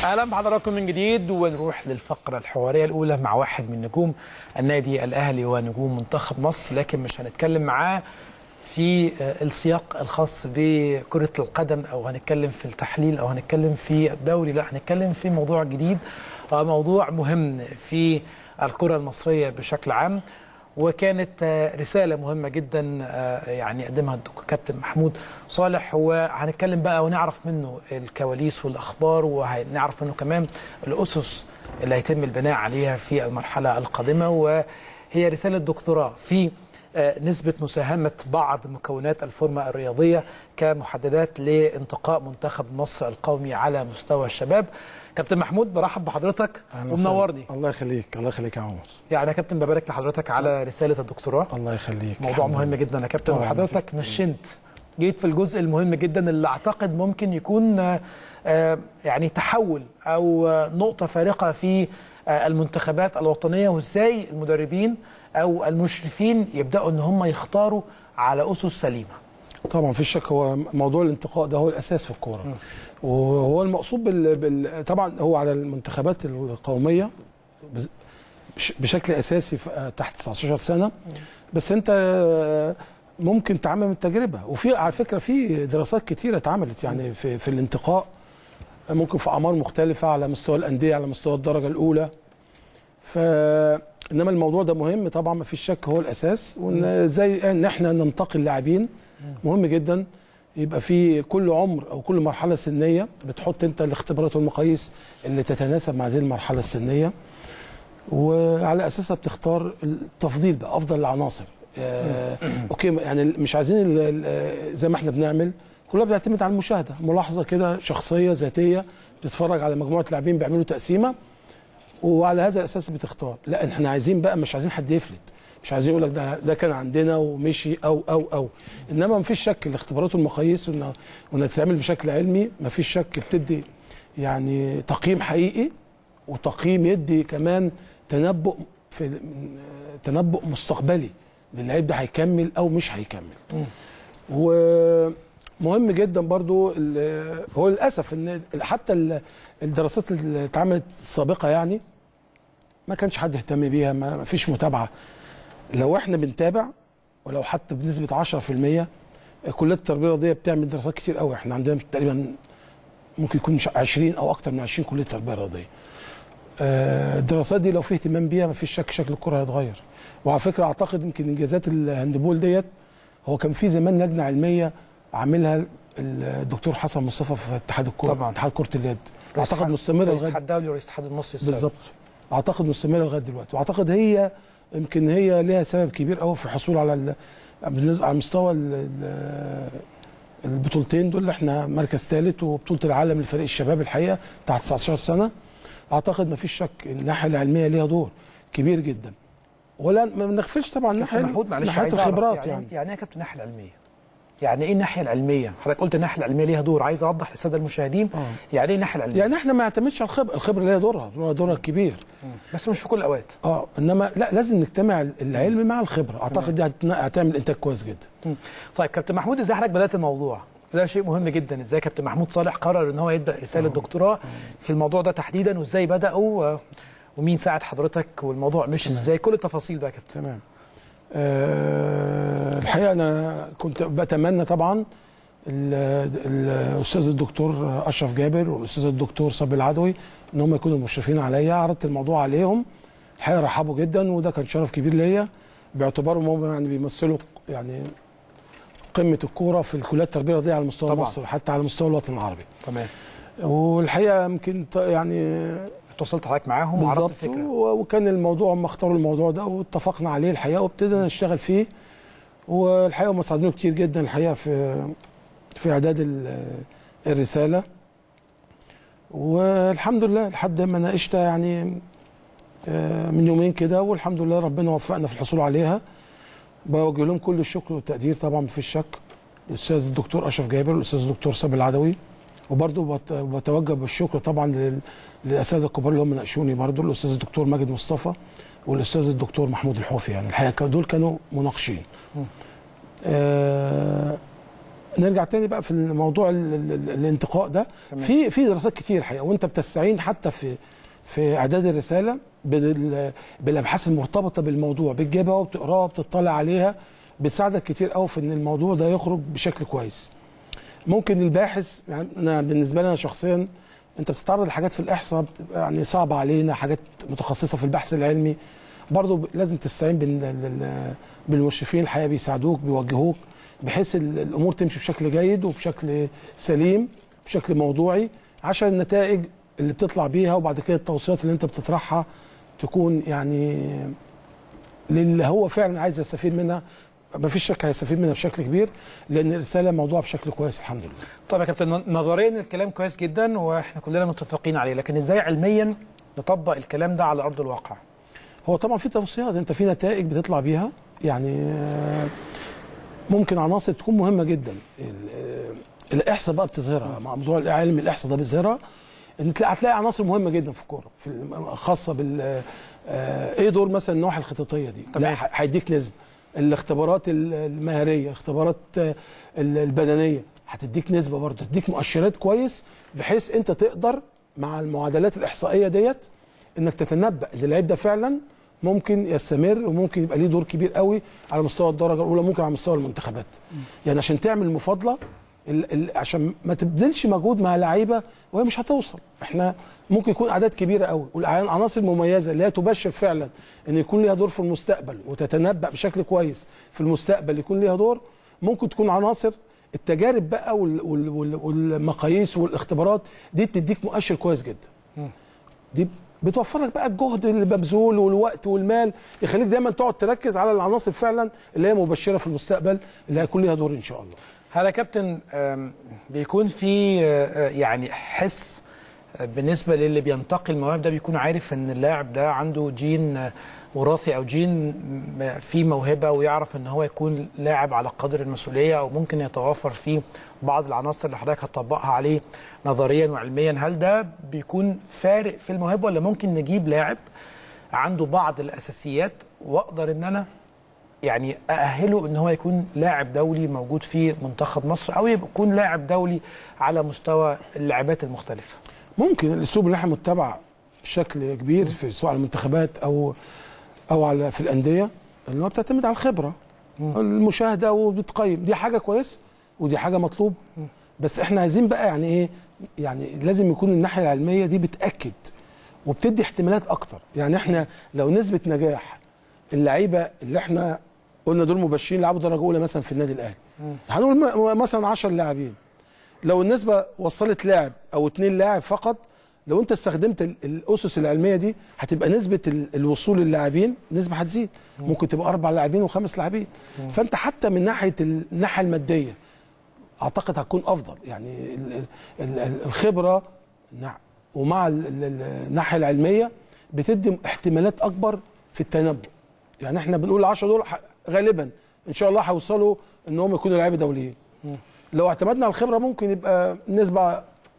اهلا بحضراتكم من جديد ونروح للفقره الحواريه الاولى مع واحد من نجوم النادي الاهلي ونجوم منتخب مصر لكن مش هنتكلم معاه في السياق الخاص بكره القدم او هنتكلم في التحليل او هنتكلم في الدوري لا هنتكلم في موضوع جديد موضوع مهم في الكره المصريه بشكل عام وكانت رسالة مهمة جدا يعني قدمها الكابتن محمود صالح وهنتكلم بقى ونعرف منه الكواليس والأخبار وهنعرف منه كمان الأسس اللي هيتم البناء عليها في المرحلة القادمة وهي رسالة دكتوراه في نسبة مساهمة بعض مكونات الفورمة الرياضية كمحددات لانتقاء منتخب مصر القومي على مستوى الشباب كابتن محمود برحب بحضرتك ومنورني الله يخليك الله يخليك يا عمر يعني يا كابتن ببارك لحضرتك على رساله الدكتوراه الله يخليك موضوع مهم جدا يا كابتن وحضرتك نشنت جيت في الجزء المهم جدا اللي اعتقد ممكن يكون يعني تحول او نقطه فارقه في المنتخبات الوطنيه وازاي المدربين او المشرفين يبداوا ان هم يختاروا على اسس سليمه طبعا في شك هو موضوع الانتقاء ده هو الاساس في الكوره وهو المقصود بال... بال... طبعا هو على المنتخبات القوميه بشكل اساسي تحت 19 سنه بس انت ممكن تعمم التجربه وفي على فكره في دراسات كتيره اتعملت يعني في في الانتقاء ممكن في اعمار مختلفه على مستوى الانديه على مستوى الدرجه الاولى ف انما الموضوع ده مهم طبعا ما فيش شك هو الاساس وان ازاي ان احنا ننتقي اللاعبين مهم جدا يبقى في كل عمر او كل مرحله سنيه بتحط انت الاختبارات والمقاييس اللي تتناسب مع هذه المرحله السنيه وعلى اساسها بتختار التفضيل بقى افضل العناصر آه اوكي يعني مش عايزين زي ما احنا بنعمل كلها بتعتمد على المشاهده ملاحظه كده شخصيه ذاتيه بتتفرج على مجموعه لاعبين بيعملوا تقسيمه وعلى هذا الاساس بتختار لا احنا عايزين بقى مش عايزين حد يفلت مش عايزين يقول لك ده ده كان عندنا ومشي او او او انما ما فيش شك الاختبارات والمقاييس وانها تتعمل بشكل علمي ما فيش شك بتدي يعني تقييم حقيقي وتقييم يدي كمان تنبؤ في تنبؤ مستقبلي للعيب ده هيكمل او مش هيكمل ومهم جدا برضو هو للاسف ان حتى الدراسات اللي اتعملت السابقه يعني ما كانش حد يهتم بيها ما فيش متابعه لو احنا بنتابع ولو حتى بنسبه 10% كليات التربيه الرياضيه بتعمل دراسات كتير قوي احنا عندنا تقريبا ممكن يكون مش 20 او اكتر من 20 كليه تربيه رياضيه الدراسات دي لو في اهتمام بيها ما فيش شك شكل الكره هيتغير وعلى فكره اعتقد يمكن انجازات الهاندبول ديت هو كان في زمان لجنه علميه عاملها الدكتور حسن مصطفى في اتحاد الكره طبعا اتحاد كره اليد اعتقد مستمره رئيس الاتحاد الدولي ورئيس الاتحاد المصري بالظبط اعتقد مستمره لغايه دلوقتي واعتقد هي يمكن هي ليها سبب كبير قوي في الحصول على على مستوى البطولتين دول احنا مركز ثالث وبطوله العالم لفريق الشباب الحقيقه تحت 19 سنه اعتقد ما فيش شك الناحيه العلميه ليها دور كبير جدا ولا ما بنغفلش طبعا ناحيه ناحيه الخبرات يعني يعني, يعني ايه يا كابتن الناحيه العلميه؟ يعني ايه الناحيه العلميه؟ حضرتك قلت الناحيه العلميه ليها دور عايز اوضح للساده المشاهدين آه. يعني ايه الناحيه العلميه؟ يعني احنا ما نعتمدش على الخبره، الخبره ليها دورها، دورها دورها كبير بس مش في كل الاوقات اه انما لا لازم نجتمع العلم مع الخبره، اعتقد دي هتعمل انتاج كويس جدا. م. طيب كابتن محمود ازاي حضرتك بدات الموضوع؟ ده شيء مهم جدا ازاي كابتن محمود صالح قرر ان هو يبدا رساله دكتوراه في الموضوع ده تحديدا وازاي بداوا ومين ساعد حضرتك والموضوع مش ازاي كل التفاصيل بقى كابتن تمام أه الحقيقه انا كنت بتمنى طبعا الاستاذ الدكتور اشرف جابر والاستاذ الدكتور صبري العدوي ان هم يكونوا مشرفين عليا عرضت الموضوع عليهم الحقيقه رحبوا جدا وده كان شرف كبير ليا باعتبارهم هم يعني بيمثلوا يعني قمه الكوره في الكليات التربيه الرياضيه على مستوى طبعا. مصر وحتى على مستوى الوطن العربي تمام والحقيقه يمكن يعني اتصلت حضرتك معاهم وعرضت الفكره وكان الموضوع هم اختاروا الموضوع ده واتفقنا عليه الحقيقه وابتدينا نشتغل فيه والحقيقه هم ساعدونا كتير جدا الحقيقه في في اعداد الرساله والحمد لله لحد ما ناقشتها يعني من يومين كده والحمد لله ربنا وفقنا في الحصول عليها بوجه لهم كل الشكر والتقدير طبعا مفيش شك الاستاذ الدكتور اشرف جابر والاستاذ الدكتور صابر العدوي وبرضه بتوجه بالشكر طبعا للاساتذه الكبار اللي هم ناقشوني برضه الاستاذ الدكتور ماجد مصطفى والاستاذ الدكتور محمود الحوفي يعني الحقيقه دول كانوا مناقشين. آه نرجع تاني بقى في الموضوع ال- ال- ال- الانتقاء ده تمام. في في دراسات كتير الحقيقه وانت بتستعين حتى في في اعداد الرساله بال- بالابحاث المرتبطه بالموضوع بتجيبها وبتقراها وبتطلع عليها بتساعدك كتير قوي في ان الموضوع ده يخرج بشكل كويس ممكن الباحث يعني انا بالنسبه لي انا شخصيا انت بتتعرض لحاجات في الاحصاء بتبقى يعني صعبه علينا حاجات متخصصه في البحث العلمي برضه ب- لازم تستعين بال- ال- بالمشرفين الحقيقه بيساعدوك بيوجهوك بحيث ال- الامور تمشي بشكل جيد وبشكل سليم بشكل موضوعي عشان النتائج اللي بتطلع بيها وبعد كده التوصيات اللي انت بتطرحها تكون يعني للي هو فعلا عايز يستفيد منها ما فيش شك هيستفيد منها بشكل كبير لان الرساله موضوع بشكل كويس الحمد لله طب يا كابتن نظريا الكلام كويس جدا واحنا كلنا متفقين عليه لكن ازاي علميا نطبق الكلام ده على ارض الواقع هو طبعا في توصيات انت في نتائج بتطلع بيها يعني آه، ممكن عناصر تكون مهمه جدا ال- آه، الاحصاء بقى بتظهرها مع موضوع علم الاحصاء ده بيظهرها ان تلاقي هتلاقي عناصر مهمه جدا في الكوره في الم- خاصه بال آه، ايه دور مثلا النواحي الخططيه دي تمام. لا ه- هيديك نسبه الاختبارات ال- المهاريه الاختبارات آه، ال- البدنيه هتديك نسبه برضه تديك مؤشرات كويس بحيث انت تقدر مع المعادلات الاحصائيه ديت انك تتنبأ ان اللعيب ده فعلا ممكن يستمر وممكن يبقى ليه دور كبير قوي على مستوى الدرجه الاولى ممكن على مستوى المنتخبات يعني عشان تعمل مفاضله ال ال عشان ما تبذلش مجهود مع لعيبه وهي مش هتوصل احنا ممكن يكون اعداد كبيره قوي والعناصر المميزه اللي هي تبشر فعلا ان يكون ليها دور في المستقبل وتتنبأ بشكل كويس في المستقبل يكون ليها دور ممكن تكون عناصر التجارب بقى وال وال وال والمقاييس والاختبارات دي بتديك مؤشر كويس جدا دي بتوفر لك بقى الجهد اللي مبذول والوقت والمال يخليك دايما تقعد تركز على العناصر فعلا اللي هي مبشره في المستقبل اللي هيكون ليها دور ان شاء الله هذا كابتن آم، بيكون في آه، آه، يعني حس آه، بالنسبه للي بينتقي المواهب ده بيكون عارف ان اللاعب ده عنده جين آه، وراثي او جين م- فيه موهبه ويعرف ان هو يكون لاعب على قدر المسؤوليه او ممكن يتوافر فيه بعض العناصر اللي حضرتك هتطبقها عليه نظريا وعلميا هل ده بيكون فارق في الموهبه ولا ممكن نجيب لاعب عنده بعض الاساسيات واقدر ان انا يعني اأهله ان هو يكون لاعب دولي موجود في منتخب مصر او يكون لاعب دولي على مستوى اللعبات المختلفه ممكن الاسلوب اللي احنا متبع بشكل كبير في سواء على المنتخبات او او على في الانديه ان هو بتعتمد على الخبره المشاهده وبتقيم دي حاجه كويسه ودي حاجه مطلوب بس احنا عايزين بقى يعني ايه يعني لازم يكون الناحيه العلميه دي بتاكد وبتدي احتمالات اكتر يعني احنا لو نسبه نجاح اللعيبه اللي احنا قلنا دول مبشرين لعبوا درجه اولى مثلا في النادي الاهلي هنقول م- مثلا 10 لاعبين لو النسبه وصلت لاعب او اتنين لاعب فقط لو انت استخدمت ال- الاسس العلميه دي هتبقى نسبه ال- الوصول للاعبين نسبه هتزيد ممكن تبقى اربع لاعبين وخمس لاعبين فانت حتى من ناحيه ال- الناحيه الماديه اعتقد هتكون افضل يعني ال- ال- ال- الخبره نع- ومع ال- ال- ال- الناحيه العلميه بتدي احتمالات اكبر في التنبؤ يعني احنا بنقول ال 10 دول ح- غالبا ان شاء الله هيوصلوا ان هم يكونوا لعيبه دوليين لو اعتمدنا على الخبره ممكن يبقى النسبه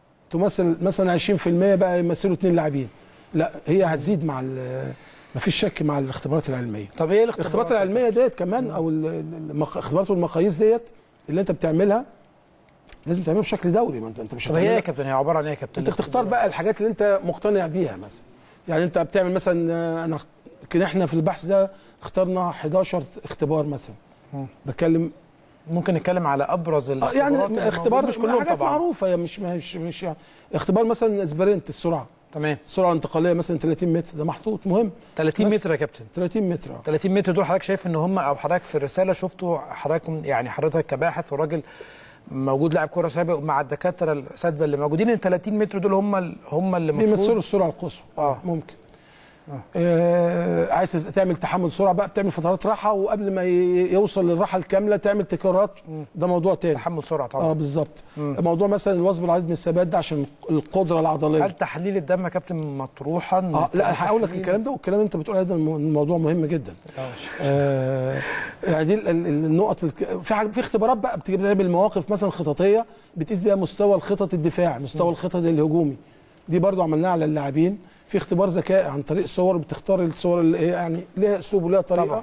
تمثل مثلا 20% بقى يمثلوا اثنين لاعبين لا هي هتزيد مع ال- مفيش شك مع الاختبارات العلميه طب ايه الاختبارات العلميه ديت كمان او ال- ال- المخ- الاختبارات والمقاييس ديت اللي انت بتعملها لازم تعملها بشكل دوري ما انت انت مش طب هي ايه يا هتعملها كابتن هي عباره عن ايه يا كابتن انت بتختار بقى الحاجات اللي انت مقتنع بيها مثلا يعني انت بتعمل مثلا آه، انا اخت- يمكن احنا في البحث ده اخترنا 11 اختبار مثلا بتكلم ممكن نتكلم على ابرز آه، الاختبارات يعني الموجودة. اختبار مش كلهم حاجات طبعا معروفه يعني مش مش مش يعني اختبار مثلا سبرنت السرعه تمام السرعه الانتقاليه مثلا 30 متر ده محطوط مهم 30 بس- متر يا كابتن 30 متر آه. 30 متر دول حضرتك شايف ان هم او حضرتك في الرساله شفتوا حضراتكم يعني حضرتك كباحث وراجل موجود لاعب كوره سابق مع الدكاتره الاساتذه اللي موجودين ال 30 متر دول هم ال- هم اللي بيمثلوا المفروض السرعه القصوى آه. ممكن آه عايز تز- تعمل تحمل سرعه بقى بتعمل فترات راحه وقبل ما ي- يوصل للراحه الكامله تعمل تكرارات ده موضوع تاني تحمل سرعه اه طبعا بالظبط موضوع مثلا الوثب العديد من الثبات ده عشان القدره العضليه هل تحليل الدم يا كابتن مطروحا اه لا هقول لك تحليل- الكلام ده والكلام اللي انت بتقول ده الم- الموضوع مهم جدا آه. آه يعني دي ال- ال- النقط الك- في حاجه في اختبارات بقى بتجيب بتعمل مواقف مثلا خططيه بتقيس بيها مستوى الخطط الدفاع مستوى الخطط الهجومي دي برضو عملناها على اللاعبين في اختبار ذكاء عن طريق صور بتختار الصور اللي هي يعني ليها اسلوب وليها طريقه طبعا.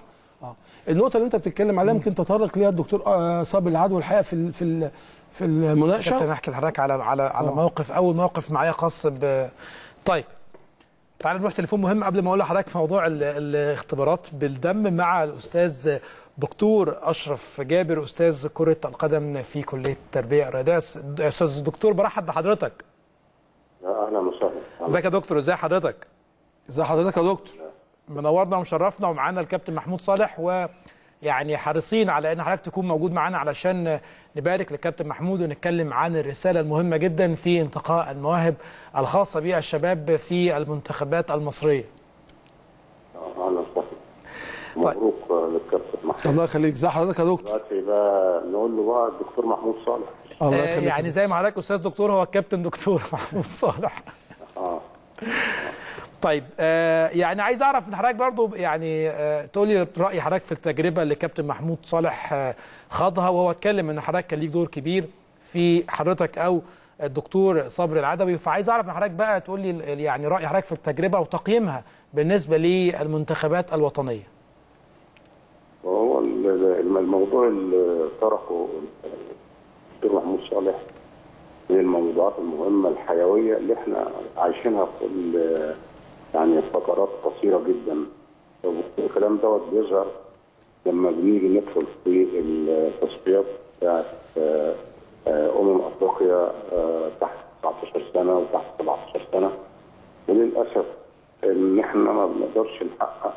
اه النقطه اللي انت بتتكلم عليها ممكن تطرق ليها الدكتور آه، صابر العدوى الحقيقه في ال- في ال- في كابتن المناقشه احكي لحضرتك على على على آه. موقف اول موقف معايا خاص ب طيب تعال نروح تليفون مهم قبل ما اقول لحضرتك موضوع ال- الاختبارات بالدم مع الاستاذ دكتور اشرف جابر استاذ كره القدم في كليه التربيه الرياضيه استاذ دكتور برحب بحضرتك اهلا وسهلا ازيك يا دكتور ازي حضرتك ازي حضرتك يا دكتور منورنا ومشرفنا ومعانا الكابتن محمود صالح ويعني حريصين على ان حضرتك تكون موجود معانا علشان نبارك للكابتن محمود ونتكلم عن الرساله المهمه جدا في انتقاء المواهب الخاصه بالشباب في المنتخبات المصريه. اهلا وسهلا مبروك للكابتن محمود الله يخليك ازي حضرتك يا دكتور دلوقتي بقى نقول له بقى الدكتور محمود صالح الله آه، يخليك يعني زي ما حضرتك استاذ دكتور هو الكابتن دكتور محمود صالح. اه طيب آه يعني عايز اعرف من حضرتك برضو يعني آه تقول لي راي حضرتك في التجربه اللي كابتن محمود صالح آه خاضها وهو اتكلم ان حضرتك كان ليك دور كبير في حضرتك او الدكتور صبري العدوي فعايز اعرف من حضرتك بقى تقول لي ال- يعني راي حضرتك في التجربه وتقييمها بالنسبه للمنتخبات الوطنيه. وهو ال- ال- الموضوع اللي طرحه الدكتور محمود صالح من الموضوعات المهمه الحيويه اللي احنا عايشينها في كل يعني فترات قصيره جدا الكلام دوت بيظهر لما بنيجي ندخل في التصفيات بتاعت آه، آه، امم افريقيا آه، تحت 19 سنه وتحت 17 سنه وللاسف ان احنا ما بنقدرش نحقق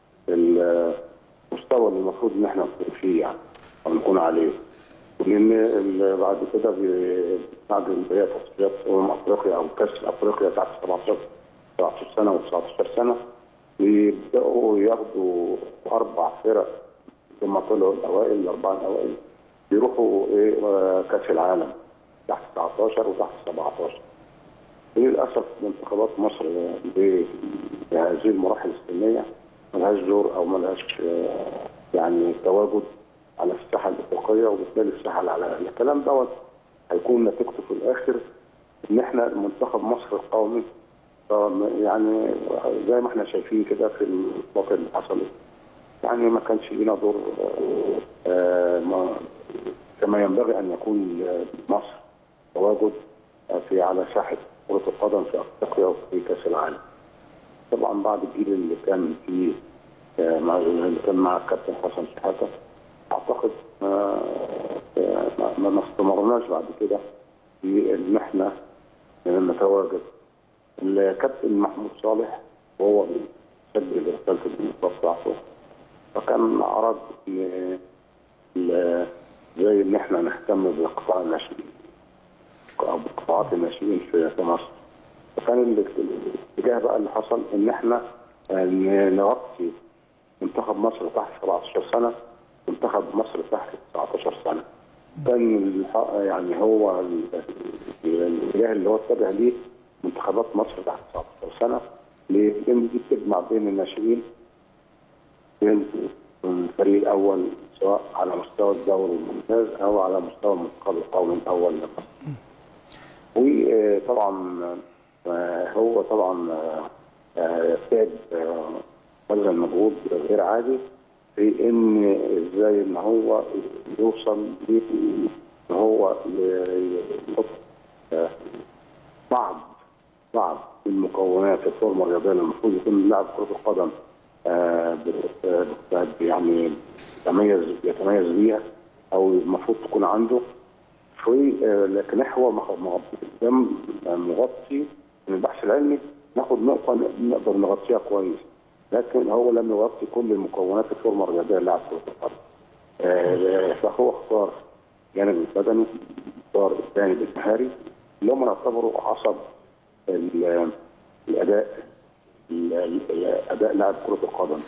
المستوى اللي المفروض ان احنا نكون فيه يعني او نكون عليه لان ال- بعد كده بي- بعد اللي هي تصفيات امم افريقيا او كاس افريقيا تحت 17 17 سنه و19 سنه بيبداوا ياخدوا اربع فرق ثم طلعوا الاوائل الاربعه الاوائل يروحوا ايه آه، كاس العالم تحت 19 وتحت 17 للاسف منتخبات مصر ب- بهذه المراحل السنيه ملهاش دور او ملهاش آه، يعني تواجد على الساحه الافريقيه وبالتالي الساحه العالميه الكلام دوت هيكون نتيجته في الاخر ان احنا منتخب مصر القومي آه، يعني زي ما احنا شايفين كده في المواقف اللي حصلت يعني ما كانش لينا دور آه، آه، ما- كما ينبغي ان يكون مصر تواجد في على ساحه كره القدم في افريقيا وفي كاس العالم. طبعا بعد الجيل اللي كان فيه آه، مع اللي كان مع الكابتن حسن شحاته اعتقد آه، آه، ما ما استمرناش بعد كده في ان احنا نتواجد. الكابتن محمود صالح وهو بيسجل رساله الانصاف بتاعته فكان اراد ل- ل- زي ان احنا نهتم بقطاع الناشئين او بقطاعات الناشئين في في مصر فكان ال- الاتجاه بقى اللي حصل ان احنا آه، ن- نغطي منتخب مصر تحت 17 سنه منتخب مصر تحت 19 سنه كان الح- يعني هو ال- ال- الاتجاه اللي هو اتجه ليه منتخبات مصر تحت 19 سنه ليه؟ لان دي بتجمع بين الناشئين بين الفريق الاول سواء على مستوى الدوري الممتاز او على مستوى المنتخب القومي الاول لمصر. وطبعا آه، هو طبعا آه، آه، ابتعد آه، بذل مجهود غير عادي في ان ازاي ان هو يوصل ل- ان هو ي- يحط آه، بعض بعض المكونات الفورمه الرياضيه اللي المفروض يكون لاعب كره القدم آه، بت- بت- يعني يتميز يتميز بيها او المفروض تكون عنده في آه، لكن هو مخ- مغ- ده مغطي من البحث العلمي ناخد نقطه ن- نقدر نغطيها كويس لكن هو لم يغطي كل المكونات الفورمه الرياضيه للاعب كره القدم آه، فهو اختار الجانب البدني اختار الجانب المهاري اللي هم يعتبروا عصب ال- الاداء ال- ال- اداء لاعب كره القدم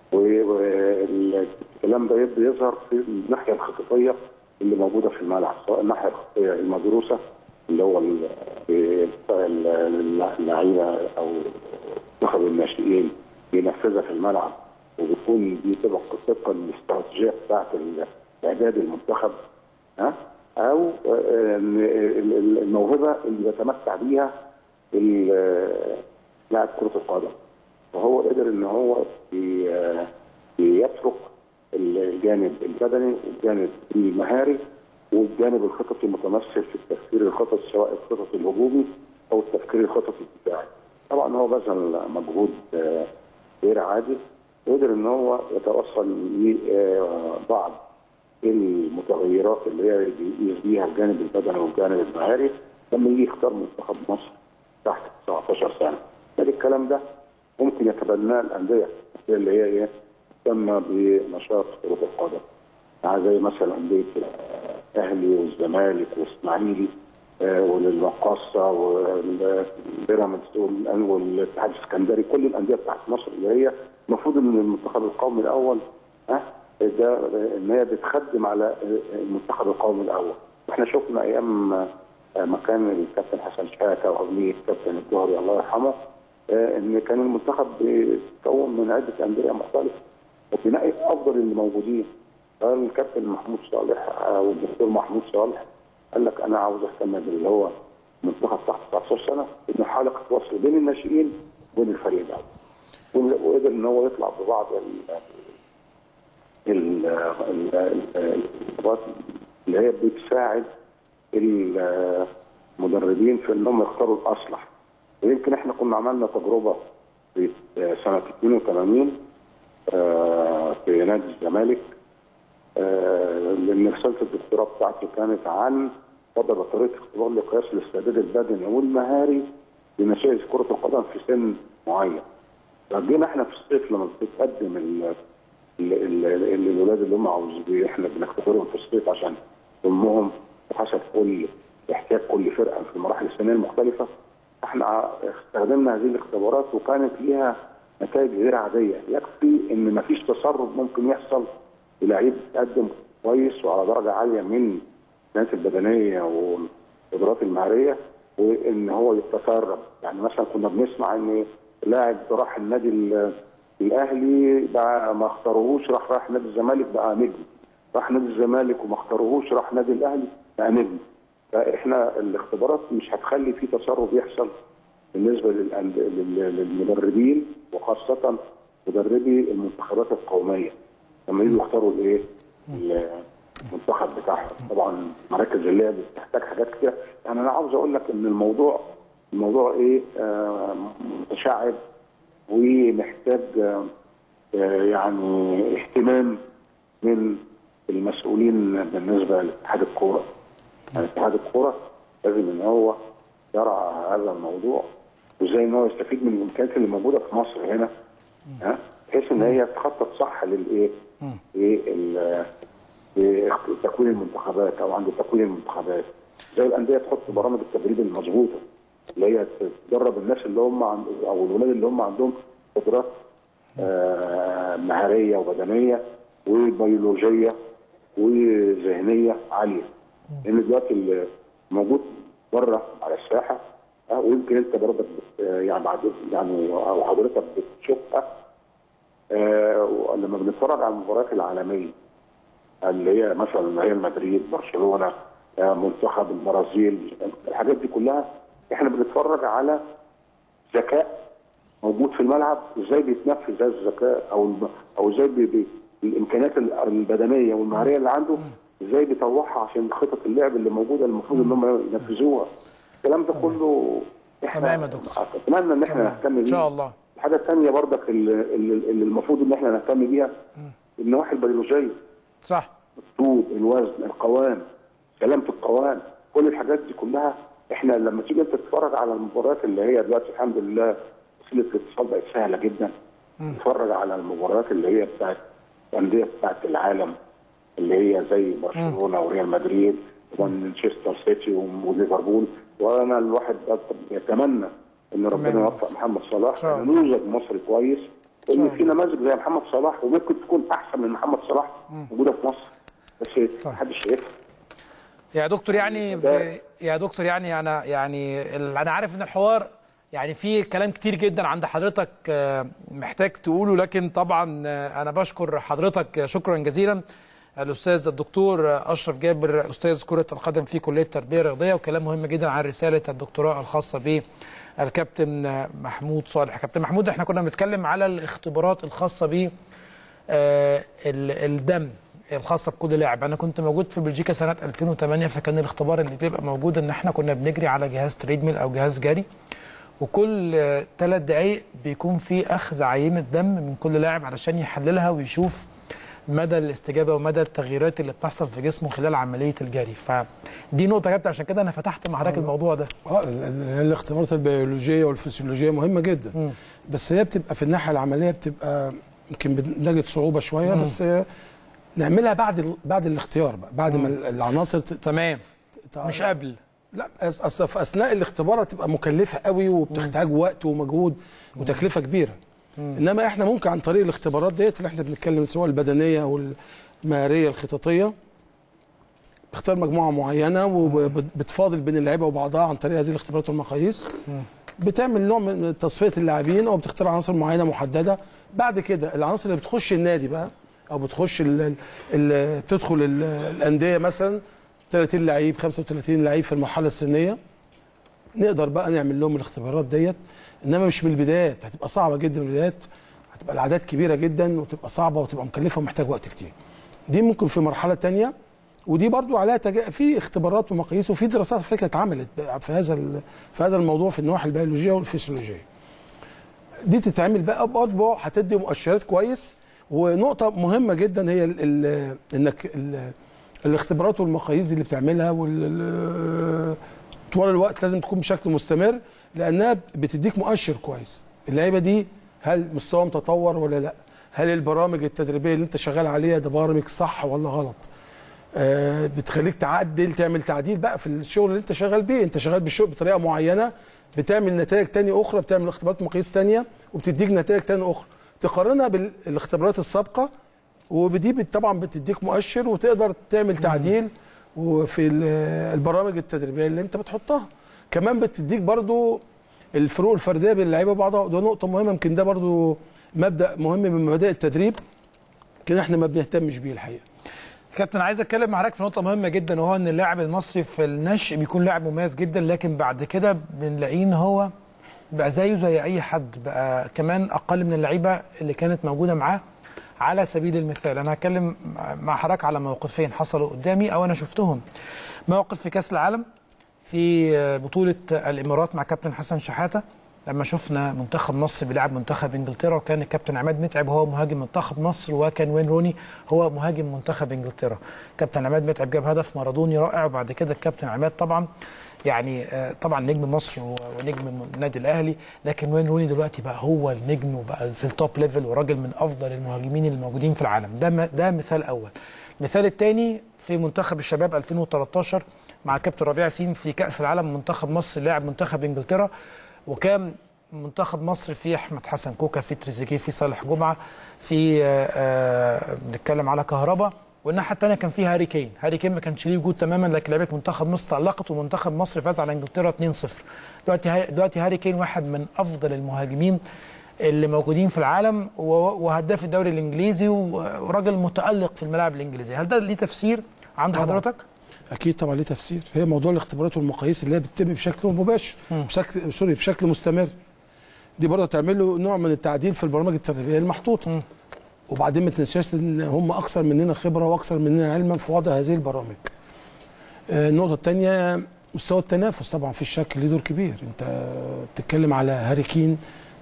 والكلام ده بيظهر في الناحيه الخططيه اللي موجوده في الملعب سواء الناحيه الخططيه المدروسه اللي هو ال- ال- ال- اللعيبه او منتخب الناشئين بينفذها في الملعب وبتكون دي تبقى طبقا للاستراتيجيه بتاعت ال- اعداد المنتخب ها او آه، ال- ال- الموهبه اللي بيتمتع بيها ال- لاعب كره القدم وهو قدر ان هو ي- يترك الجانب البدني والجانب المهاري والجانب الخططي متمثل في التفكير الخططي سواء الخطط الهجومي او التفكير الخططي الدفاعي. طبعا هو بذل مجهود آه، غير عادي وقدر ان هو يتوصل لبعض المتغيرات اللي هي بيقيس بيها الجانب البدني والجانب المهاري لما يجي يختار منتخب مصر تحت 19 سنه. لكن الكلام ده ممكن يتبناه الانديه اللي هي ايه؟ تسمى بنشاط كره القدم. يعني زي مثلا انديه الاهلي والزمالك والاسماعيلي آه، والمقاصه والبيراميدز وال- والاتحاد السكندري كل الانديه بتاعت مصر اللي هي المفروض ان المنتخب القومي الاول ها ده ان هي بتخدم على المنتخب القومي الاول واحنا شفنا ايام آه، ما كان الكابتن حسن شحاته وقبليه الكابتن الجوهري الله يرحمه آه، ان كان المنتخب بيتكون من عده انديه مختلفه وبنلاقي افضل اللي موجودين قال الكابتن محمود صالح آه، والدكتور محمود صالح قال لك انا عاوز اهتم باللي هو منتخب تحت 19 سنه انه حلقه وصل بين الناشئين وبين الفريق الاول وقدر ان هو يطلع ببعض ال ال- ال- ال- الخطوات اللي هي بتساعد المدربين في انهم يختاروا الاصلح ويمكن احنا كنا عملنا تجربه في سنه 82 آه، في نادي الزمالك آه، لان رساله الدكتوراه بتاعتي كانت عن وضع طريقه اختبار لقياس الاستعداد البدني والمهاري لنشائج كره القدم في سن معين. فجينا احنا في الصيف لما بتتقدم ال- ال- ال- ال- الولاد اللي هم عاوزين احنا بنختبرهم في الصيف عشان ضمهم وحسب كل احتياج كل فرقه في المراحل السنيه المختلفه احنا استخدمنا هذه الاختبارات وكانت ليها نتائج غير عاديه يكفي ان مفيش تسرب ممكن يحصل للعيب يتقدم كويس وعلى درجه عاليه من الكنات البدنيه والقدرات المهاريه وان هو يتسرب يعني مثلا كنا بنسمع ان لاعب راح النادي ال- الاهلي بقى ما اختاروهوش راح راح نادي الزمالك بقى نجم راح نادي الزمالك وما اختاروهوش راح نادي الاهلي بقى نجم فاحنا الاختبارات مش هتخلي في تسرب يحصل بالنسبه للأند- لل- للمدربين وخاصه مدربي المنتخبات القوميه لما يجوا يختاروا الايه المنتخب بتاعهم طبعا مراكز اللعب بتحتاج حاجات كتير يعني انا عاوز اقول لك ان الموضوع الموضوع ايه آه متشعب ومحتاج آه آه، يعني اهتمام من المسؤولين بالنسبه لاتحاد الكوره يعني اتحاد الكوره لازم ان هو يرعى هذا الموضوع وازاي ان هو يستفيد من الامكانيات اللي موجوده في مصر هنا ها بحيث ان هي تخطط صح للايه؟ ايه ال- في تكوين المنتخبات او عند تكوين المنتخبات زي الانديه تحط برامج التدريب المظبوطه اللي هي تدرب الناس اللي هم عند او الولاد اللي هم عندهم قدرات آه، مهاريه وبدنيه وبيولوجيه وذهنيه عاليه لان دلوقتي اللي موجود بره على الساحه آه، ويمكن انت برضك بت- آه، يعني بعد يعني او حضرتك بتشوفها آه، لما بنتفرج على المباريات العالميه اللي هي مثلا ريال مدريد برشلونه آه، منتخب البرازيل الحاجات دي كلها احنا بنتفرج على ذكاء موجود في الملعب ازاي بيتنفذ هذا الذكاء او الب- او ازاي بي بي الامكانيات البدنيه والمهاريه اللي عنده ازاي بيطوعها عشان خطط اللعب اللي موجوده المفروض ان هم ينفذوها الكلام ده كله احنا تمام يا دكتور. اتمنى ان احنا تمام. نهتم بيه ان شاء الله الحاجه الثانيه برضك اللي, اللي اللي المفروض ان احنا نهتم بيها النواحي البيولوجيه صح الطول الوزن القوام سلامه القوام كل الحاجات دي كلها احنا لما تيجي انت تتفرج على المباريات اللي هي دلوقتي الحمد لله وسيله الاتصال بقت سهله جدا تتفرج على المباريات اللي هي بتاعت الانديه بتاعت العالم اللي هي زي برشلونه وريال مدريد ومانشستر سيتي وليفربول وانا الواحد يتمنى ان ربنا تمام. يوفق محمد صلاح شاء الله. نموذج مصري كويس شاء وان الله. في نماذج زي محمد صلاح وممكن تكون احسن من محمد صلاح موجوده في مصر بس محدش شايفها يا دكتور يعني ده- ب... يا دكتور يعني انا يعني ال... انا عارف ان الحوار يعني في كلام كتير جدا عند حضرتك آه، محتاج تقوله لكن طبعا آه، انا بشكر حضرتك شكرا جزيلا الاستاذ الدكتور اشرف جابر استاذ كره القدم في كليه التربيه الرياضيه وكلام مهم جدا عن رساله الدكتوراه الخاصه بالكابتن محمود صالح كابتن محمود احنا كنا بنتكلم على الاختبارات الخاصه ب آه، ال- الدم الخاصه بكل لاعب انا كنت موجود في بلجيكا سنه 2008 فكان الاختبار اللي بيبقى موجود ان احنا كنا بنجري على جهاز تريدميل او جهاز جري وكل ثلاث دقائق بيكون في اخذ عينه دم من كل لاعب علشان يحللها ويشوف مدى الاستجابه ومدى التغييرات اللي بتحصل في جسمه خلال عمليه الجري فدي نقطه جبت عشان كده انا فتحت مع حضرتك الموضوع ده اه ال- ال- الاختبارات البيولوجيه والفسيولوجيه مهمه جدا مم. بس هي بتبقى في الناحيه العمليه بتبقى يمكن بنجد صعوبه شويه مم. بس آه، نعملها بعد ال- بعد الاختيار بقى بعد ما ال- العناصر ت- تمام ت- مش قبل لا أص- اصل في اثناء الاختبار هتبقى مكلفه قوي وبتحتاج وقت ومجهود وتكلفه كبيره انما احنا ممكن عن طريق الاختبارات ديت اللي احنا بنتكلم سواء البدنيه او المهاريه الخططيه بتختار مجموعه معينه وبتفاضل بين اللعيبه وبعضها عن طريق هذه الاختبارات والمقاييس بتعمل نوع من تصفيه اللاعبين او بتختار عناصر معينه محدده بعد كده العناصر اللي بتخش النادي بقى او بتخش ال ال ال بتدخل ال- الانديه مثلا 30 لعيب 35 لعيب في المرحله السنيه نقدر بقى نعمل لهم الاختبارات ديت انما مش من البدايات هتبقى صعبه جدا من البدايات هتبقى الاعداد كبيره جدا وتبقى صعبه وتبقى مكلفه ومحتاج وقت كتير دي ممكن في مرحله تانية ودي برضو عليها تجا... في اختبارات ومقاييس وفي دراسات على فكره اتعملت بقى في هذا ال... في هذا الموضوع في النواحي البيولوجيه والفسيولوجيه دي تتعمل بقى بأطبع هتدي مؤشرات كويس ونقطة مهمة جدا هي ال ال انك ال الاختبارات والمقاييس دي اللي بتعملها وال ال- طوال الوقت لازم تكون بشكل مستمر لانها بتديك مؤشر كويس اللعيبة دي هل مستواهم تطور ولا لا هل البرامج التدريبية اللي انت شغال عليها ده برامج صح ولا غلط آه، بتخليك تعدل تعمل تعديل بقى في الشغل اللي انت شغال بيه انت شغال بالشغل بطريقه معينه بتعمل نتائج تانية اخرى بتعمل اختبارات مقاييس تانية وبتديك نتائج تانية اخرى تقارنها بالاختبارات السابقه وبدي بت- طبعا بتديك مؤشر وتقدر تعمل تعديل وفي ال- البرامج التدريبيه اللي انت بتحطها كمان بتديك برضو الفروق الفرديه بين اللعيبه وبعضها ده نقطه مهمه يمكن ده برضو مبدا مهم من مبادئ التدريب كده احنا ما بنهتمش بيه الحقيقه كابتن عايز اتكلم مع حضرتك في نقطه مهمه جدا وهو ان اللاعب المصري في النشء بيكون لاعب مميز جدا لكن بعد كده بنلاقيه ان هو بقى زيه زي اي حد بقى كمان اقل من اللعيبه اللي كانت موجوده معاه على سبيل المثال انا هتكلم مع حضرتك على موقفين حصلوا قدامي او انا شفتهم موقف في كاس العالم في بطوله الامارات مع كابتن حسن شحاته لما شفنا منتخب مصر بيلعب منتخب انجلترا وكان الكابتن عماد متعب هو مهاجم منتخب مصر وكان وين روني هو مهاجم منتخب انجلترا كابتن عماد متعب جاب هدف مارادوني رائع وبعد كده الكابتن عماد طبعا يعني آه، طبعا نجم مصر و- ونجم النادي الاهلي لكن وين روني دلوقتي بقى هو النجم وبقى في التوب ليفل وراجل من افضل المهاجمين الموجودين في العالم ده م- ده مثال اول المثال الثاني في منتخب الشباب 2013 مع كابتن ربيع ياسين في كاس العالم منتخب مصر لاعب منتخب انجلترا وكان منتخب مصر في احمد حسن كوكا في تريزيجيه في صالح جمعه في آه، آه، بنتكلم على كهربا والناحيه الثانيه كان في هاري كين هاري كين ما كانش ليه وجود تماما لكن لعيبه منتخب مصر تالقت ومنتخب مصر فاز على انجلترا 2-0 دلوقتي ها- دلوقتي هاري كين واحد من افضل المهاجمين اللي موجودين في العالم و- وهداف الدوري الانجليزي و- وراجل متالق في الملاعب الانجليزيه هل ده ليه تفسير عند طبعاً. حضرتك اكيد طبعا ليه تفسير هي موضوع الاختبارات والمقاييس اللي هي بتتم بشكل مباشر بشكل سوري بشكل مستمر دي برضه تعمل له نوع من التعديل في البرامج التدريبيه المحطوطه مم. وبعدين ما تنساش ان هم اكثر مننا خبره واكثر مننا علما في وضع هذه البرامج آه، النقطه الثانيه مستوى التنافس طبعا في الشك ليه دور كبير انت بتتكلم على هاري كين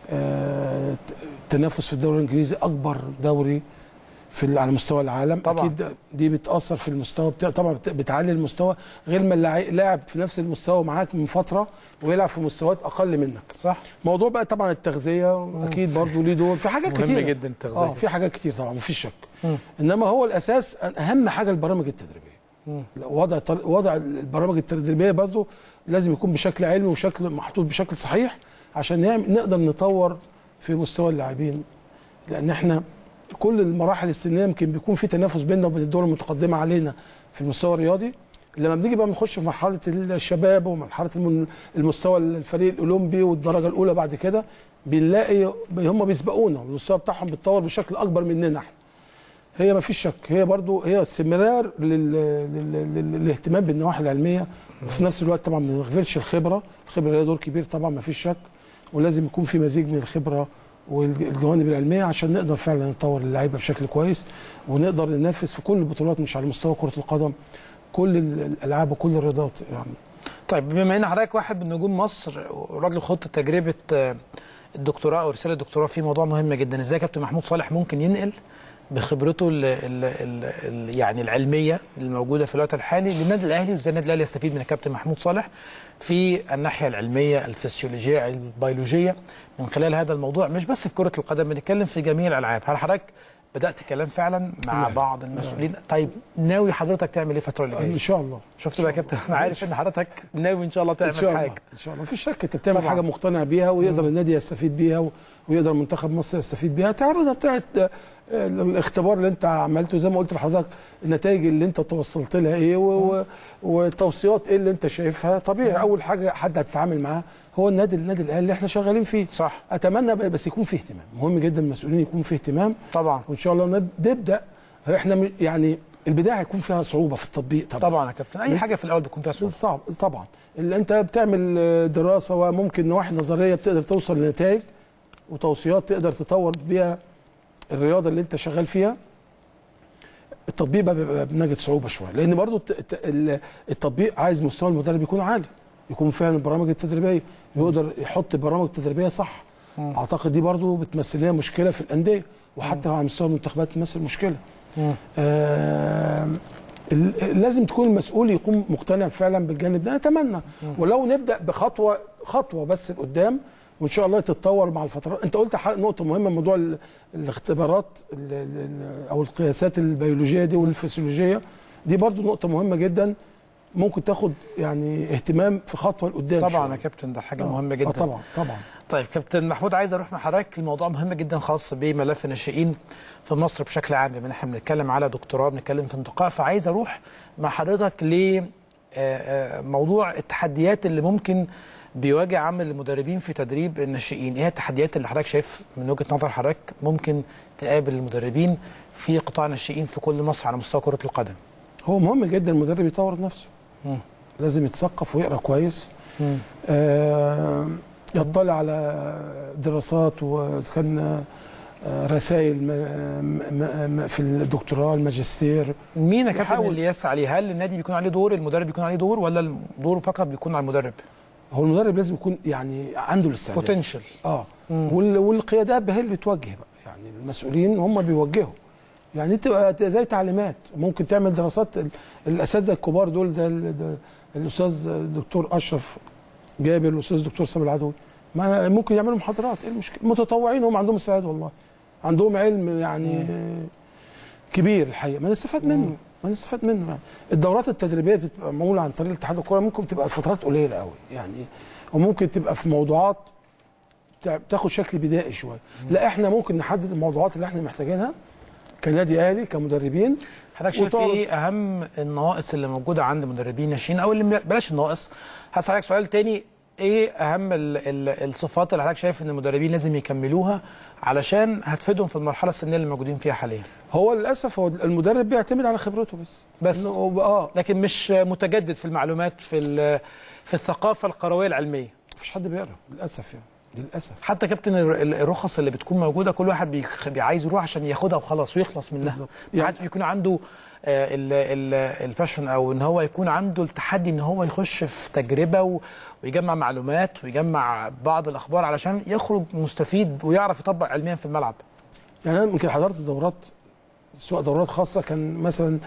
آه، التنافس في الدوري الانجليزي اكبر دوري في ال- على مستوى العالم طبعاً. اكيد دي بتاثر في المستوى بتاع طبعا بت- بتعلي المستوى غير ما اللاعب لاعب في نفس المستوى معاك من فتره ويلعب في مستويات اقل منك صح موضوع بقى طبعا التغذيه اكيد برضه ليه دور في حاجات مهم كتير جدا التغذية. اه في حاجات كتير طبعا مفيش شك مم. انما هو الاساس اهم حاجه البرامج التدريبيه مم. وضع طر- وضع البرامج التدريبيه برضه لازم يكون بشكل علمي وشكل محطوط بشكل صحيح عشان نعمل نقدر نطور في مستوى اللاعبين لان احنا كل المراحل السنيه يمكن بيكون في تنافس بيننا وبين الدول المتقدمه علينا في المستوى الرياضي لما بنيجي بقى بنخش في مرحله الشباب ومرحله المن- المستوى الفريق الاولمبي والدرجه الاولى بعد كده بنلاقي هم بيسبقونا والمستوى بتاعهم بيتطور بشكل اكبر مننا احنا هي ما فيش شك هي برضو هي استمرار لل... لل... لل... للاهتمام بالنواحي العلميه وفي نفس الوقت طبعا ما نغفلش الخبره الخبره لها دور كبير طبعا ما فيش شك ولازم يكون في مزيج من الخبره والجوانب العلميه عشان نقدر فعلا نطور اللعيبه بشكل كويس ونقدر ننافس في كل البطولات مش على مستوى كره القدم كل الالعاب وكل الرياضات يعني طيب بما ان حضرتك واحد من نجوم مصر وراجل خضت تجربه آه، الدكتوراه او رساله الدكتوراه في موضوع مهم جدا ازاي كابتن محمود صالح ممكن ينقل بخبرته ال ال ال ال يعني العلميه الموجوده في الوقت الحالي للنادي الاهلي وازاي النادي الاهلي يستفيد من الكابتن محمود صالح في الناحيه العلميه الفسيولوجيه البيولوجيه من خلال هذا الموضوع مش بس في كره القدم بنتكلم في جميع الالعاب هل حضرتك بدات كلام فعلا مع نعم. بعض المسؤولين طيب ناوي حضرتك تعمل ايه الفتره اللي ان جايه شاء الله شفت بقى يا كابتن انا عارف ان حضرتك ناوي ان شاء الله ان تعمل شاء الله حاجه ان شاء الله مفيش شك انت بتعمل طبعاً. حاجه مقتنع بيها ويقدر النادي يستفيد بيها و- ويقدر منتخب مصر يستفيد بيها تعرضها بتاعت آه، الاختبار اللي انت عملته زي ما قلت لحضرتك النتائج اللي انت توصلت لها ايه و- و- والتوصيات ايه اللي انت شايفها طبيعي اول حاجه حد هتتعامل معاه هو النادي النادي الاهلي اللي احنا شغالين فيه صح اتمنى بقى بس يكون فيه اهتمام مهم جدا المسؤولين يكون فيه اهتمام طبعا وان شاء الله نب- نبدا احنا م- يعني البدايه هيكون فيها صعوبه في التطبيق طبعا طبعا يا كابتن اي حاجه في الاول بيكون فيها صعوبه صعب طبعا اللي انت بتعمل آه، دراسه وممكن نواحي نظريه بتقدر توصل لنتائج وتوصيات تقدر تطور بيها الرياضه اللي انت شغال فيها التطبيق بقى بيبقى بنجد صعوبه شويه لان برضو الت- الت- ال- التطبيق عايز مستوى المدرب يكون عالي يكون فاهم البرامج التدريبيه يقدر يحط برامج تدريبيه صح اعتقد دي برضو بتمثل لنا مشكله في الانديه وحتى على مستوى المنتخبات تمثل مشكله آه ال- لازم تكون المسؤول يكون مقتنع فعلا بالجانب ده اتمنى ولو نبدا بخطوه خطوه بس لقدام وان شاء الله تتطور مع الفترات انت قلت ح- نقطه مهمه موضوع ال- الاختبارات ال- ال- او القياسات البيولوجيه دي والفسيولوجيه دي برضو نقطه مهمه جدا ممكن تاخد يعني اهتمام في خطوه لقدام طبعا شوية. يا كابتن ده حاجه آه. مهمه جدا آه طبعا طبعا طيب كابتن محمود عايز اروح مع حضرتك لموضوع مهم جدا خاص بملف الناشئين في مصر بشكل عام بما ان احنا بنتكلم على دكتوراه بنتكلم في انتقاء فعايز اروح مع حضرتك ل آه، آه، موضوع التحديات اللي ممكن بيواجه عمل المدربين في تدريب الناشئين ايه التحديات اللي حضرتك شايف من وجهه نظر حضرتك ممكن تقابل المدربين في قطاع الناشئين في كل مصر على مستوى كره القدم هو مهم جدا المدرب يطور نفسه مم. لازم يتثقف ويقرا كويس آه، يطلع على دراسات واذا كان آه، رسائل م- م- م- في الدكتوراه الماجستير مين يا كابتن يحاول. اللي يسعى ليه هل النادي بيكون عليه دور المدرب بيكون عليه دور ولا الدور فقط بيكون على المدرب هو المدرب لازم يكون يعني عنده الاستعداد بوتنشال اه مم. وال- والقيادات هي اللي بتوجه بقى يعني المسؤولين هم بيوجهوا يعني تبقى زي تعليمات ممكن تعمل دراسات ال- الاساتذه الكبار دول زي ال- د- الاستاذ الدكتور اشرف جابر والاستاذ الدكتور سامي العدوي ما ممكن يعملوا محاضرات ايه المشكله متطوعين هم عندهم استعداد والله عندهم علم يعني كبير الحقيقه ما نستفاد منه ما نستفاد منه يعني الدورات التدريبيه بتبقى معموله عن طريق الاتحاد الكوره ممكن تبقى فترات قليله قوي يعني وممكن تبقى في موضوعات تع- تاخد شكل بدائي شويه لا احنا ممكن نحدد الموضوعات اللي احنا محتاجينها كنادي اهلي كمدربين حضرتك شايف وطبعاً- ايه اهم النواقص اللي موجوده عند مدربين ناشئين او اللي بلاش النواقص هسألك سؤال تاني ايه اهم ال ال الصفات اللي حضرتك شايف ان المدربين لازم يكملوها علشان هتفيدهم في المرحله السنيه اللي موجودين فيها حاليا هو للاسف هو المدرب بيعتمد على خبرته بس بس. إنه هو- اه لكن مش متجدد في المعلومات في ال- في الثقافه القرويه العلميه مفيش حد بيقرا للاسف يعني للاسف حتى كابتن الر- ال- الرخص اللي بتكون موجوده كل واحد بيخ- بي- عايز يروح عشان ياخدها وخلاص ويخلص منها بالظبط. ما يعني- حدش بيكون عنده الباشن او ان هو يكون عنده التحدي ان هو يخش في تجربه و- ويجمع معلومات ويجمع بعض الاخبار علشان يخرج مستفيد ويعرف يطبق علميا في الملعب يعني انا يمكن حضرت دورات سواء دورات خاصه كان مثلا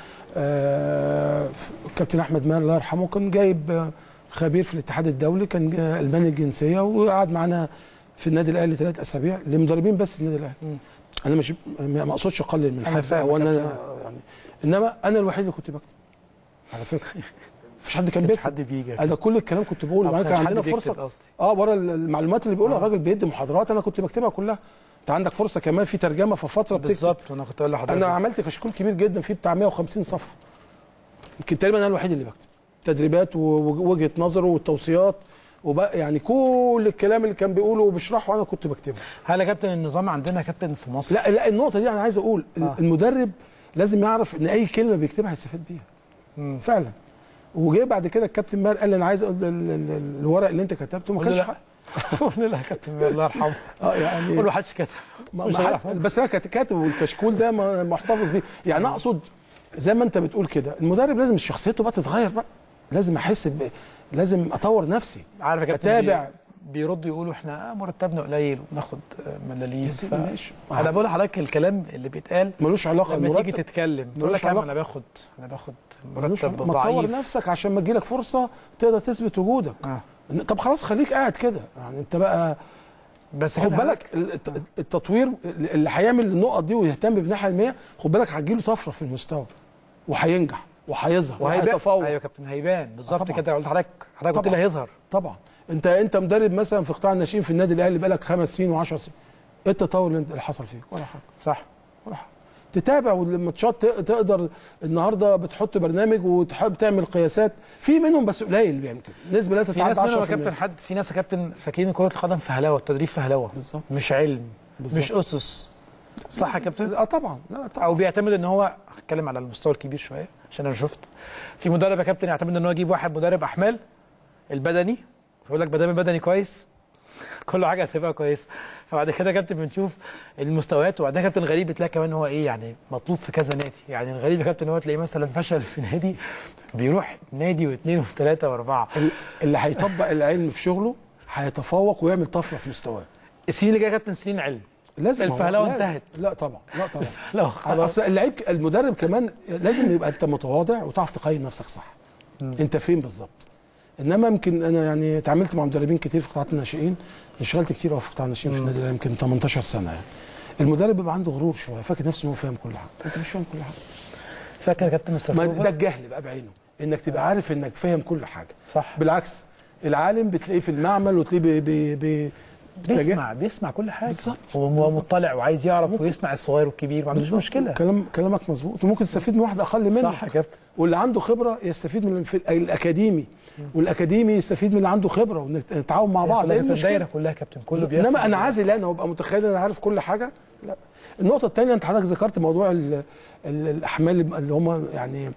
آه، الكابتن احمد مان الله يرحمه كان جايب آه، خبير في الاتحاد الدولي كان جا- الماني الجنسيه وقعد معانا في النادي الاهلي ثلاث اسابيع لمدربين بس النادي الاهلي مم. انا مش ما ما اقصدش اقلل من أنا حد فاهم او انا كابتن. يعني انما انا الوحيد اللي كنت بكتب على فكره مفيش حد كان مش بيكتب حد بيجي انا كل الكلام كنت بقوله أو وبعدين كانش كان حد عندنا بيكتب فرصه قصدي. اه ورا المعلومات اللي بيقولها آه. الراجل بيدي محاضرات انا كنت بكتبها كلها انت عندك فرصه كمان في ترجمه في فتره بتكتب بالظبط وانا كنت اقول لحضرتك انا عملت كشكول كبير جدا فيه بتاع 150 صفحه يمكن تقريبا انا الوحيد اللي بكتب تدريبات ووجهه نظره والتوصيات وبقى يعني كل الكلام اللي كان بيقوله وبيشرحه انا كنت بكتبه هل يا كابتن النظام عندنا يا كابتن في مصر لا لا النقطه دي انا عايز اقول آه. المدرب لازم يعرف ان اي كلمه بيكتبها هيستفاد بيها مم. فعلا وجاي بعد كده الكابتن ماهر قال لي انا عايز أقول ال- ال- ال- الورق اللي انت كتبته ما قول له كانش لا. ح- قول لها يا كابتن الله يرحمه اه يعني قول له محدش كتب ما مش ما هيعرف. حد- بس انا كات- كاتب والكشكول ده ما- محتفظ بيه يعني اقصد زي ما انت بتقول كده المدرب لازم شخصيته بقى تتغير بقى لازم احس ب... لازم اطور نفسي عارف يا كابتن اتابع بي- بيردوا يقولوا احنا مرتبنا قليل وناخد ملاليم يا سيدي ماشي. انا بقول لحضرتك الكلام اللي بيتقال ملوش علاقه لما تيجي المرتب تتكلم تقول ملوش لك يا عم علاقة. انا باخد انا باخد ملوش مرتب علاقة. ما تطور ضعيف نفسك عشان ما تجيلك فرصه تقدر تثبت وجودك آه. طب خلاص خليك قاعد كده يعني انت بقى بس خد كده بالك الت- التطوير اللي هيعمل النقط دي ويهتم بالناحيه العلميه خد بالك هتجيله طفره في المستوى وهينجح وهيظهر وهيبان وهيتفوق ايوه يا كابتن هيبان بالظبط طبعاً. كده قلت لحضرتك حضرتك قلت طبعاً. لي هيظهر طبعا انت انت مدرب مثلا في قطاع الناشئين في النادي الاهلي بقالك خمس سنين و10 سنين ايه التطور اللي انت- اللي حصل فيك ولا حاجه صح ولا حاجه تتابع والماتشات ت- تقدر النهارده بتحط برنامج وتحب تعمل قياسات في منهم بس قليل اللي بيعمل كده نسبه لا في تتعدى ناس 10% منهم يا كابتن حد في ناس يا كابتن فاكرين كرة القدم في هلاوة التدريب في هلاوة بالظبط. مش علم بالظبط. مش أسس صح يا كابتن؟ اه طبعا لا طبعا او بيعتمد ان هو هتكلم على المستوى الكبير شويه عشان انا شفت في مدرب يا كابتن يعتمد ان هو يجيب واحد مدرب احمال البدني فيقول لك ما دام البدني كويس كل حاجه هتبقى كويس فبعد كده يا كابتن بنشوف المستويات وبعدين يا كابتن الغريب بتلاقي كمان هو ايه يعني مطلوب في كذا نادي يعني الغريب يا كابتن هو تلاقيه مثلا فشل في نادي بيروح نادي واثنين وثلاثه واربعه ال- اللي هيطبق العلم في شغله هيتفوق ويعمل طفره في مستواه السنين اللي جايه يا كابتن سنين علم لازم هو- الفهلوة لازم. انتهت. لا طبعا لا طبعا لو خلاص اصل اللعيب المدرب كمان لازم يبقى انت متواضع وتعرف تقيم نفسك صح انت فين بالظبط انما يمكن انا يعني اتعاملت مع مدربين كتير في قطاعات الناشئين اشتغلت كتير قوي في قطاع الناشئين في النادي الاهلي يمكن 18 سنه يعني المدرب بيبقى عنده غرور شويه فاكر نفسه ان هو فاهم كل حاجه انت مش فاهم كل حاجه فاكر يا كابتن مستر ما كوبر؟ ده الجهل بقى بعينه انك تبقى عارف انك فاهم كل حاجه صح بالعكس العالم بتلاقيه في المعمل وتلاقيه بي بي بي بيسمع بيسمع كل حاجه بالظبط. هو مطلع وعايز يعرف ويسمع الصغير والكبير ما عندوش بالظبط. مشكله كلام كلامك مظبوط وممكن تستفيد من واحد اقل منك صح يا كابتن واللي عنده خبره يستفيد من في الاكاديمي والاكاديمي يستفيد من اللي عنده خبره ونتعاون مع بعض ايه الدايره المشكله كلها يا كابتن كله بياخد انما انا عازل انا وابقى متخيل انا عارف كل حاجه لا النقطه الثانيه انت حضرتك ذكرت موضوع ال ال الاحمال اللي هم يعني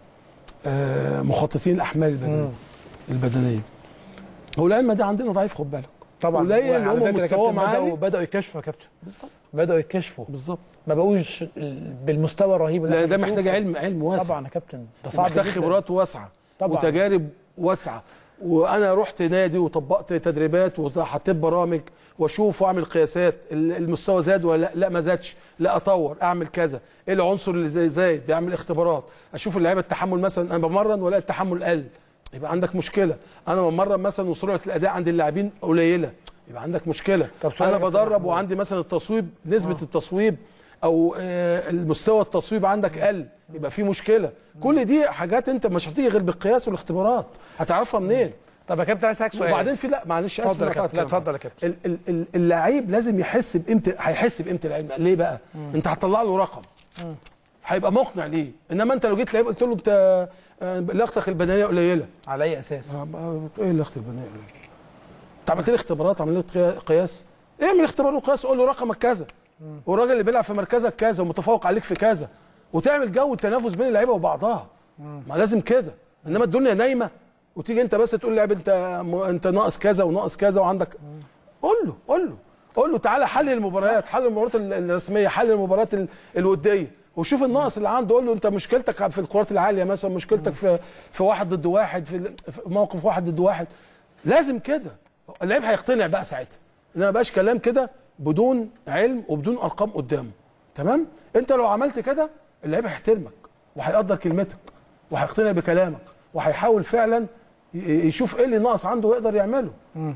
آه مخططين الاحمال البدنيه البدنيه هو العلم ده عندنا ضعيف خد بالك طبعا قليل اللي وعلى هم فكرة يا مستواهم كابتن عالي بدأوا بدأوا يكتشفوا يا كابتن بالظبط بدأوا يكتشفوا بالظبط ما بقوش ال- بالمستوى الرهيب اللي لا احنا ده محتاج بنشوفه. علم علم واسع طبعا يا كابتن ده صعب محتاج جداً. خبرات واسعه طبعاً. وتجارب واسعه وانا رحت نادي وطبقت تدريبات وحطيت برامج واشوف واعمل قياسات ال- المستوى زاد ولا لا لا ما زادش لا اطور اعمل كذا ايه العنصر اللي زي زايد بيعمل اختبارات اشوف اللعيبه التحمل مثلا انا بمرن ولا التحمل قل يبقى عندك مشكله انا بمرن مثلا وسرعه الاداء عند اللاعبين قليله يبقى عندك مشكله طب سؤال انا يا كابتن بدرب محمود. وعندي مثلا التصويب نسبه التصويب او آه، المستوى التصويب عندك قل يبقى في مشكله كل دي حاجات انت مش هتيجي غير بالقياس والاختبارات هتعرفها منين طب يا كابتن عايز اسالك سؤال وبعدين في لا معلش اسف اتفضل يا إني كابتن. لا، قطعت اتفضل يا كابتن. ال- ال- ال- اللعيب لازم يحس بقيمه هيحس بقيمه العلم ليه بقى انت هتطلع له رقم هيبقى مقنع ليه انما انت لو جيت لعيب قلت له انت آه، لياقتك البدنيه قليله على اي اساس آه، آه، ايه لياقتك البدنيه قليله انت عملت لي اختبارات عملت لي قياس اعمل اختبار وقياس قول له رقمك كذا والراجل اللي بيلعب في مركزك كذا ومتفوق عليك في كذا وتعمل جو التنافس بين اللعيبه وبعضها ما لازم كده انما الدنيا نايمه وتيجي انت بس تقول لعيب انت م... انت ناقص كذا وناقص كذا وعندك قول له قول له قول له تعالى حلل المباريات حلل المباريات ال- الرسميه حلل المباريات ال- الوديه وشوف النقص اللي عنده قول له انت مشكلتك في الكرات العاليه مثلا مشكلتك في في واحد ضد واحد في ال- في موقف واحد ضد واحد لازم كده اللعيب هيقتنع بقى ساعتها انما ما بقاش كلام كده بدون علم وبدون ارقام قدامه تمام انت لو عملت كده اللعيب هيحترمك وهيقدر كلمتك وهيقتنع بكلامك وهيحاول فعلا ي- يشوف ايه اللي ناقص عنده ويقدر يعمله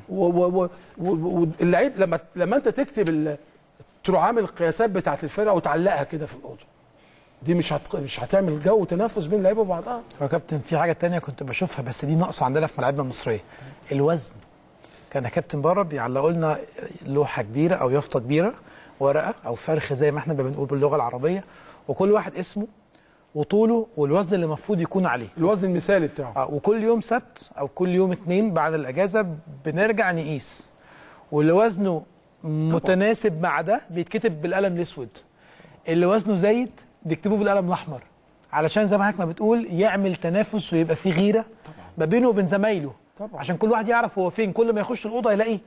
واللعيب لما لما انت تكتب ال- تروح عامل القياسات بتاعت الفرقه وتعلقها كده في الاوضه دي مش هت... مش هتعمل جو تنافس بين اللعيبه وبعضها يا كابتن في حاجه تانية كنت بشوفها بس دي ناقصه عندنا في ملاعبنا المصريه الوزن كان يا كابتن بره بيعلقوا لنا لوحه كبيره او يافطه كبيره ورقه او فرخ زي ما احنا بنقول باللغه العربيه وكل واحد اسمه وطوله والوزن اللي المفروض يكون عليه الوزن المثالي بتاعه آه، وكل يوم سبت او كل يوم اتنين بعد الاجازه بنرجع نقيس واللي وزنه متناسب مع ده بيتكتب بالقلم الاسود اللي وزنه زايد بيكتبوه بالقلم الاحمر علشان زي ما حضرتك ما بتقول يعمل تنافس ويبقى فيه غيره ما بينه وبين زمايله طبعا. عشان كل واحد يعرف هو فين كل ما يخش الاوضه يلاقي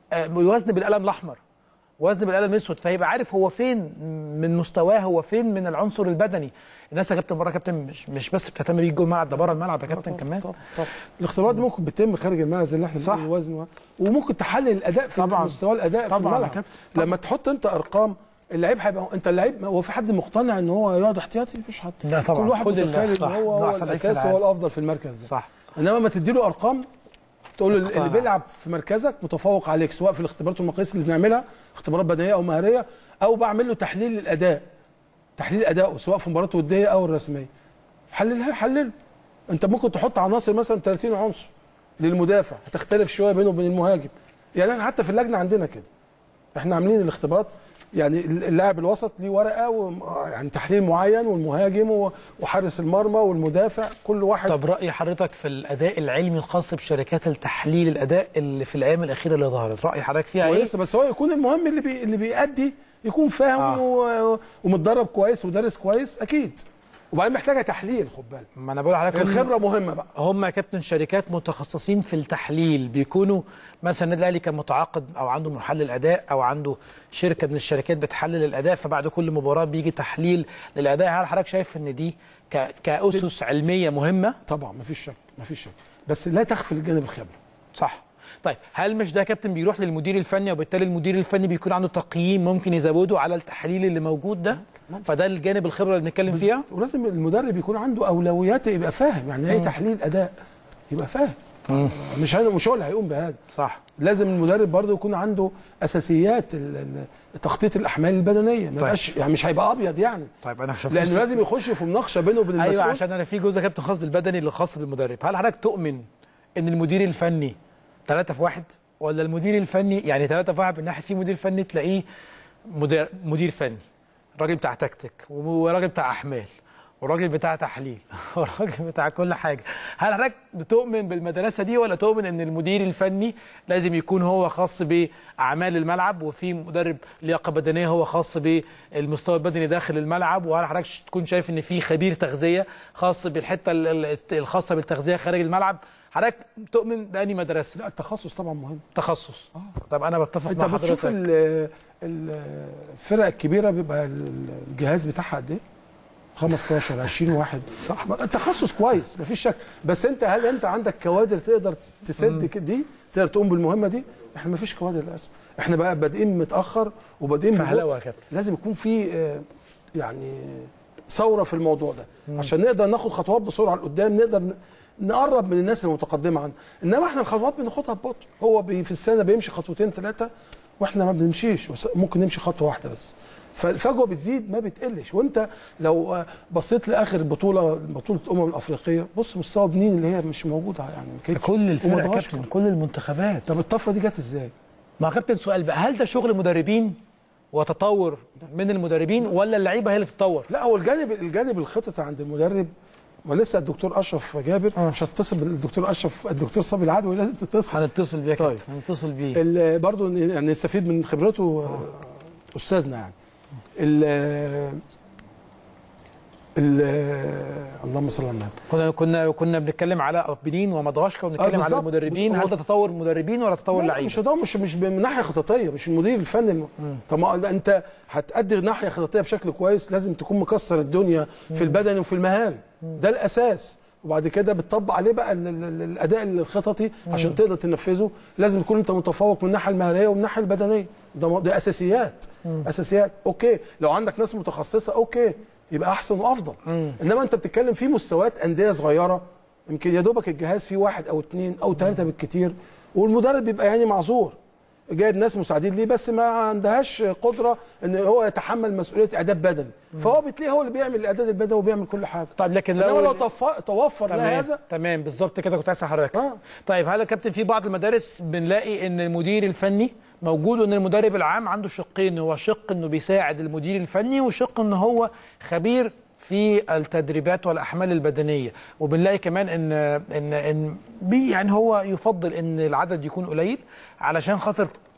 آه، وزن بالقلم الاحمر وزن بالقلم الاسود فيبقى عارف هو فين من مستواه هو فين من العنصر البدني الناس يا كابتن بره كابتن مش, مش بس بتهتم بيه جوه الملعب ده بره الملعب يا كابتن كمان طب طب الاختبارات دي ممكن بتتم خارج الملعب زي اللي احنا صح. بنقول الوزن و- وممكن تحلل الاداء في طبعاً. مستوى الاداء طبعاً في يا الملعب كابتن. لما تحط انت ارقام اللعيب هيبقى انت اللعيب هو في حد مقتنع ان هو يقعد احتياطي مفيش حد لا طبعاً. كل واحد كل ال- متخيل صح. ان هو إنه هو أحسن لعيب في الاساس العالم. هو الافضل في المركز ده صح انما ما تديله ارقام تقول له اقتنع. اللي بيلعب في مركزك متفوق عليك سواء في الاختبارات والمقاييس اللي بنعملها اختبارات بدنيه او مهاريه او بعمل له تحليل للاداء تحليل ادائه سواء في مباراه وديه او الرسميه حللها حلله انت ممكن تحط عناصر مثلا 30 عنصر للمدافع هتختلف شويه بينه وبين المهاجم يعني احنا حتى في اللجنه عندنا كده احنا عاملين الاختبارات يعني اللاعب الوسط ليه ورقه و... يعني تحليل معين والمهاجم و- وحارس المرمى والمدافع كل واحد طب راي حضرتك في الاداء العلمي الخاص بشركات التحليل الاداء اللي في الايام الاخيره اللي ظهرت راي حضرتك فيها ايه كويس بس هو يكون المهم اللي بي... اللي بيأدي يكون فاهم آه. و... ومتدرب كويس ودارس كويس اكيد وبعدين محتاجه تحليل خد بالك ما انا بقول لحضرتك هم- الخبره مهمه بقى هم يا كابتن شركات متخصصين في التحليل بيكونوا مثلا النادي الاهلي كان متعاقد او عنده محلل اداء او عنده شركه من الشركات بتحلل الاداء فبعد كل مباراه بيجي تحليل للاداء هل حضرتك شايف ان دي ك... كاسس علميه مهمه طبعا مفيش شك مفيش شك بس لا تغفل الجانب الخبره صح طيب هل مش ده يا كابتن بيروح للمدير الفني وبالتالي المدير الفني بيكون عنده تقييم ممكن يزوده على التحليل اللي موجود ده فده الجانب الخبره اللي بنتكلم فيها ولازم المدرب يكون عنده اولويات يبقى فاهم يعني ايه تحليل اداء يبقى فاهم مش هو مش هو اللي هيقوم بهذا صح لازم المدرب برضه يكون عنده اساسيات ال- ال- تخطيط الاحمال البدنيه ما يبقاش يعني مش هيبقى ابيض يعني طيب انا شايف لانه لازم يخش في مناقشه بينه وبين ايوه المسؤول عشان انا في جزء كابتن خاص بالبدني اللي خاص بالمدرب هل حضرتك تؤمن ان المدير الفني ثلاثة في واحد ولا المدير الفني يعني ثلاثة في واحد من ناحيه في مدير فني تلاقيه مدير مدير فني راجل بتاع تكتيك وراجل بتاع احمال وراجل بتاع تحليل وراجل بتاع كل حاجه هل حضرتك بتؤمن بالمدرسه دي ولا تؤمن ان المدير الفني لازم يكون هو خاص باعمال الملعب وفي مدرب لياقه بدنيه هو خاص بالمستوى البدني داخل الملعب وهل حضرتك تكون شايف ان في خبير تغذيه خاص بالحته ال- ال- الخاصه بالتغذيه خارج الملعب حضرتك تؤمن بأني مدرسه لا التخصص طبعا مهم تخصص طب انا بتفق انت مع بتشوف حضرتك ال- ال- الفرق الكبيره بيبقى ال- الجهاز بتاعها قد ايه 15 20 واحد صح التخصص كويس مفيش شك بس انت هل انت عندك كوادر تقدر تسد كده دي تقدر تقوم بالمهمه دي احنا مفيش كوادر للاسف احنا بقى بادئين متاخر وبادئين ببطء. فهلوه يا كابتن لازم يكون في آه، يعني ثوره في الموضوع ده عشان نقدر ناخد خطوات بسرعه لقدام نقدر ن- نقرب من الناس المتقدمه عنا انما احنا الخطوات بناخدها ببطء هو بي في السنه بيمشي خطوتين ثلاثه واحنا ما بنمشيش بس ممكن نمشي خطوه واحده بس فالفجوه بتزيد ما بتقلش وانت لو آه، بصيت لاخر بطوله بطوله الامم الافريقيه بص مستوى بنين اللي هي مش موجوده يعني ما كانتش. كل الفرق يا ومدغشقر. كابتن كل المنتخبات طب الطفره دي جت ازاي؟ ما كابتن سؤال بقى هل ده شغل مدربين وتطور من المدربين ولا اللعيبه هي اللي تتطور لا هو الجانب الجانب الخطط عند المدرب ولسه الدكتور اشرف جابر مش هتتصل بالدكتور اشرف الدكتور صبري العدوي لازم تتصل هنتصل بيه يا طيب. كابتن هنتصل بيه ال- برضو ن- يعني نستفيد من خبرته آه، استاذنا يعني ال ال اللهم صل على النبي كنا كنا كنا بنتكلم على بنين ومدغشقر ونتكلم على بالظبط. المدربين بص- هل ده تطور مدربين ولا تطور لا، لعيبه مش ده مش مش من ناحيه خططيه مش المدير الفني الم... طب ما ده انت هتأدي ناحيه خططيه بشكل كويس لازم تكون مكسر الدنيا في البدن وفي المهام ده الاساس وبعد كده بتطبق عليه بقى ال- ال- ال- الاداء الخططي عشان تقدر تنفذه لازم تكون انت متفوق من الناحيه المهاريه ومن الناحيه البدنيه ده م- ده اساسيات اساسيات اوكي لو عندك ناس متخصصه اوكي يبقى احسن وافضل انما انت بتتكلم في مستويات انديه صغيره يمكن يا دوبك الجهاز فيه واحد او اثنين او ثلاثه بالكتير والمدرب بيبقى يعني معذور جايب ناس مساعدين ليه بس ما عندهاش قدره ان هو يتحمل مسؤوليه اعداد بدني فهو بتلاقيه هو اللي بيعمل الاعداد البدني وبيعمل كل حاجه طيب لكن انما لو لو توف- توفر لها تمام هذا تمام بالظبط كده كنت عايز أسأل حضرتك آه. طيب هل يا كابتن في بعض المدارس بنلاقي ان المدير الفني موجود وان المدرب العام عنده شقين هو شق انه بيساعد المدير الفني وشق ان هو خبير في التدريبات والاحمال البدنيه وبنلاقي كمان ان ان ان بي يعني هو يفضل ان العدد يكون قليل علشان خاطر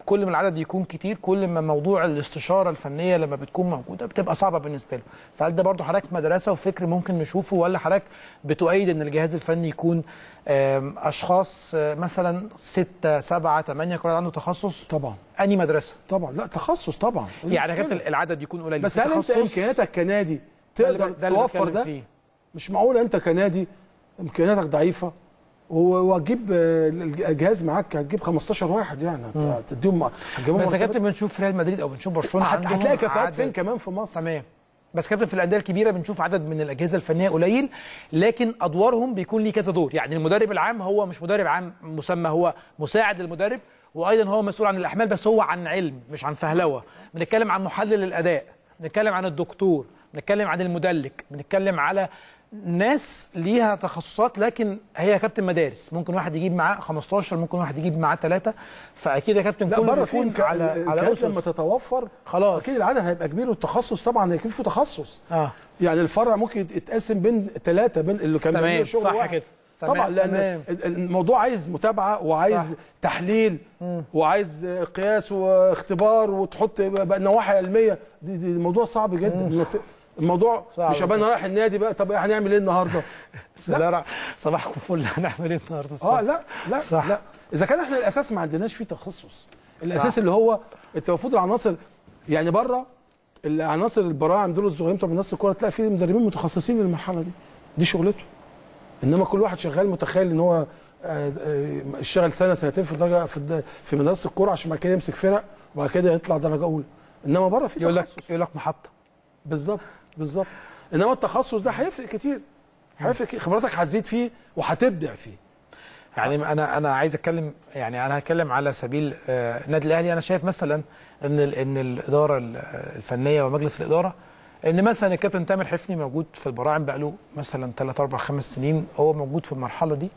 كل ما العدد يكون كتير كل ما موضوع الاستشاره الفنيه لما بتكون موجوده بتبقى صعبه بالنسبه له فهل ده برضه حضرتك مدرسه وفكر ممكن نشوفه ولا حضرتك بتؤيد ان الجهاز الفني يكون آم، اشخاص آه، مثلا ستة سبعة ثمانية كل واحد عنده تخصص طبعا اني مدرسه طبعا لا تخصص طبعا إيه يعني المشكلة؟ كابتن العدد يكون قليل بس هل انت تخصص، امكانياتك كنادي ده اللي تقدر ب- ده اللي توفر بتكلم ده فيه. مش معقول انت كنادي امكانياتك ضعيفه و- وهتجيب آه، الجهاز معاك هتجيب 15 واحد يعني هت- هتديهم هتجيبهم بس يا مرتبات. كابتن بنشوف ريال مدريد او بنشوف برشلونه هت- عندهم هتلاقي كفاءات عدد- فين كمان في مصر تمام بس كابتن في الانديه الكبيره بنشوف عدد من الاجهزه الفنيه قليل لكن ادوارهم بيكون ليه كذا دور يعني المدرب العام هو مش مدرب عام مسمى هو مساعد للمدرب وايضا هو مسؤول عن الاحمال بس هو عن علم مش عن فهلوه بنتكلم عن محلل الاداء بنتكلم عن الدكتور بنتكلم عن المدلك بنتكلم على ناس ليها تخصصات لكن هي كابتن مدارس ممكن واحد يجيب معاه 15 ممكن واحد يجيب معاه ثلاثه فاكيد يا كابتن لا كله بره في بيكون إمكا- على على الامكانيات لما اسس تتوفر خلاص. اكيد العدد هيبقى كبير والتخصص طبعا هيكون في تخصص اه يعني الفرع ممكن يتقسم بين ثلاثه بين اللي كان تمام، بيعملوا شغل صح واحد. كده. طبعا تمام، لان تمام. ال- الموضوع عايز متابعه وعايز صح. تحليل وعايز قياس واختبار وتحط بقى نواحي علميه دي, دي موضوع صعب جدا إنك ت- الموضوع صعب مش ابقى انا رايح النادي بقى طب هنعمل ايه النهارده؟ بسم الله الرحمن- صباحكم فل هنعمل ايه النهارده اه الصبح؟ لا لا صح. لا اذا كان احنا الاساس ما عندناش فيه تخصص الاساس صح. اللي هو انت المفروض العناصر يعني بره العناصر البراعم دول الصغيرين بتوع الناس الكوره تلاقي فيه مدربين متخصصين للمرحله دي دي شغلته انما كل واحد شغال متخيل ان هو آه، آه، اشتغل سنه سنتين في درجه في الد- في مدرسه الكوره عشان بعد كده يمسك فرق وبعد كده يطلع درجه اولى انما بره في يقول لك تخصص يقول لك محطه بالظبط بالظبط انما التخصص ده هيفرق كتير هيفرق كتير. خبراتك هتزيد فيه وهتبدع فيه يعني انا انا عايز اتكلم يعني انا هتكلم على سبيل آه، النادي الاهلي انا شايف مثلا ان ال- ان الاداره ال- الفنيه ومجلس الاداره ان مثلا الكابتن تامر حفني موجود في البراعم بقاله مثلا 3 4 5 سنين هو موجود في المرحله دي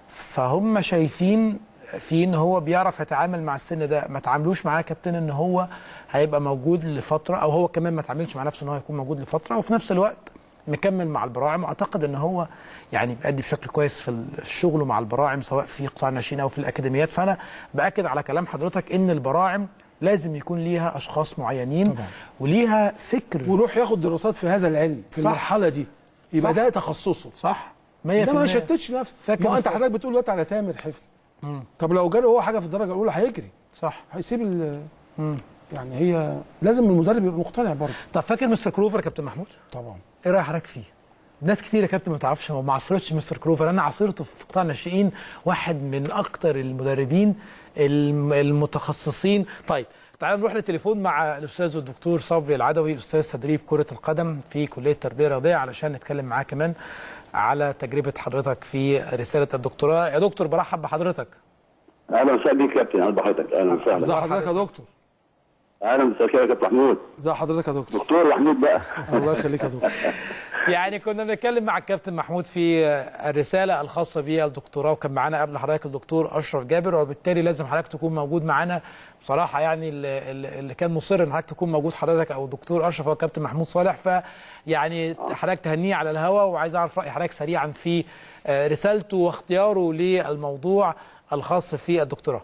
فهم شايفين في ان هو بيعرف يتعامل مع السن ده ما تعاملوش معاه كابتن ان هو هيبقى موجود لفتره او هو كمان ما تعاملش مع نفسه ان هو هيكون موجود لفتره وفي نفس الوقت مكمل مع البراعم واعتقد ان هو يعني بيأدي بشكل كويس في ال- في شغله مع البراعم سواء في قطاع الناشئين او في الاكاديميات فانا باكد على كلام حضرتك ان البراعم لازم يكون ليها اشخاص معينين طبعا. وليها فكر ويروح ياخد دراسات في هذا العلم في صح. المرحله دي يبقى صح. ده تخصصه صح 100% ده ما يشتتش نفسه فاكر ما هو انت مستر- حضرتك بتقول دلوقتي على تامر حفني طب لو جاله هو حاجه في الدرجه الاولى هيجري صح هيسيب ال يعني هي لازم المدرب يبقى مقتنع برضه طب فاكر مستر كروفر يا كابتن محمود طبعا ايه راي حضرتك فيه ناس كتير يا كابتن ما تعرفش ما عصرتش مستر كروفر انا عاصرته في قطاع الناشئين واحد من اكتر المدربين الم- المتخصصين طيب تعالوا نروح للتليفون مع الاستاذ الدكتور صبري العدوي استاذ تدريب كره القدم في كليه التربيه الرياضيه علشان نتكلم معاه كمان على تجربه حضرتك في رساله الدكتوراه يا دكتور برحب بحضرتك اهلا وسهلا بيك يا كابتن اهلا بحضرتك اهلا ازي وسهلا حضرتك يا دكتور اهلا مساء الخير يا كابتن محمود ازي حضرتك يا دكتور دكتور محمود بقى الله يخليك يا دكتور يعني كنا بنتكلم مع الكابتن محمود في الرساله الخاصه بالدكتوراه وكان معانا قبل حضرتك الدكتور اشرف جابر وبالتالي لازم حضرتك تكون موجود معانا بصراحه يعني اللي, اللي كان مصر ان حضرتك تكون موجود حضرتك او الدكتور اشرف هو الكابتن محمود صالح فيعني حضرتك تهنيه على الهوا وعايز اعرف راي حضرتك سريعا في آه، رسالته واختياره للموضوع الخاص في الدكتوراه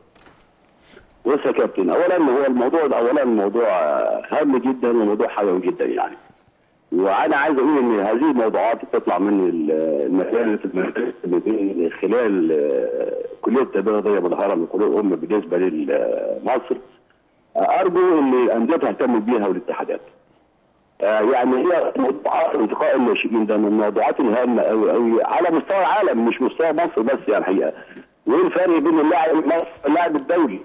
بص يا كابتن اولا هو الموضوع ده اولا موضوع آه، هام جدا وموضوع حيوي جدا يعني وانا عايز اقول ان هذه الموضوعات بتطلع من ال- المدارس المدارس من خلال آه، كليه التربيه الرياضيه بالهرم الكليه الام بالنسبه لمصر آه، ارجو ان الانديه تهتم بيها والاتحادات. آه، يعني هي موضوعات انتقاء الناشئين ده من الموضوعات الهامه قوي قوي على مستوى العالم مش مستوى مصر بس يعني الحقيقه. وايه الفرق بين اللاعب المصري واللاعب الدولي؟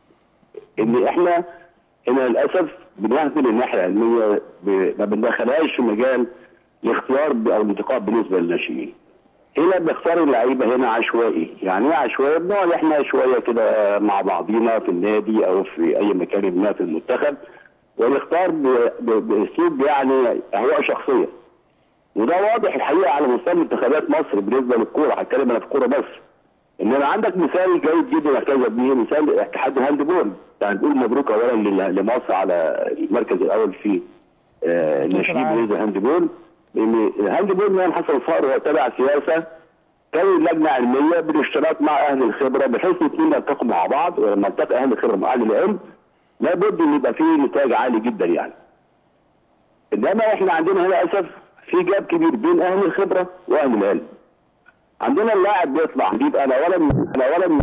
ان احنا هنا للاسف بنهمل الناحيه العلميه ب- ما بندخلهاش في مجال الاختيار ب- او الانتقاء بالنسبه للناشئين. هنا بنختار اللعيبه هنا عشوائي، يعني ايه عشوائي؟ بنقعد احنا شويه كده مع بعضينا في النادي او في اي مكان ما في المنتخب ونختار ب- ب- باسلوب يعني اهواء شخصيه. وده واضح الحقيقه على مستوى منتخبات مصر بالنسبه للكوره، هتكلم انا في الكوره بس. انما عندك مثال جيد جدا احتذى به مثال اتحاد الهاندبول يعني نقول مبروك اولا لل- لمصر على المركز الاول في آه، الناشئين العالم. بالنسبه للهاندبول لان الهاندبول نعم حصل فقر هو تبع سياسه كون لجنه علميه بالاشتراك مع اهل الخبره بحيث الاثنين يلتقوا مع بعض ولما التقى اهل الخبره مع اهل العلم لابد ان يبقى فيه نتاج عالي جدا يعني. انما احنا عندنا للاسف في جاب كبير بين اهل الخبره واهل العلم. عندنا اللاعب بيطلع بيبقى انا ولا انا ولا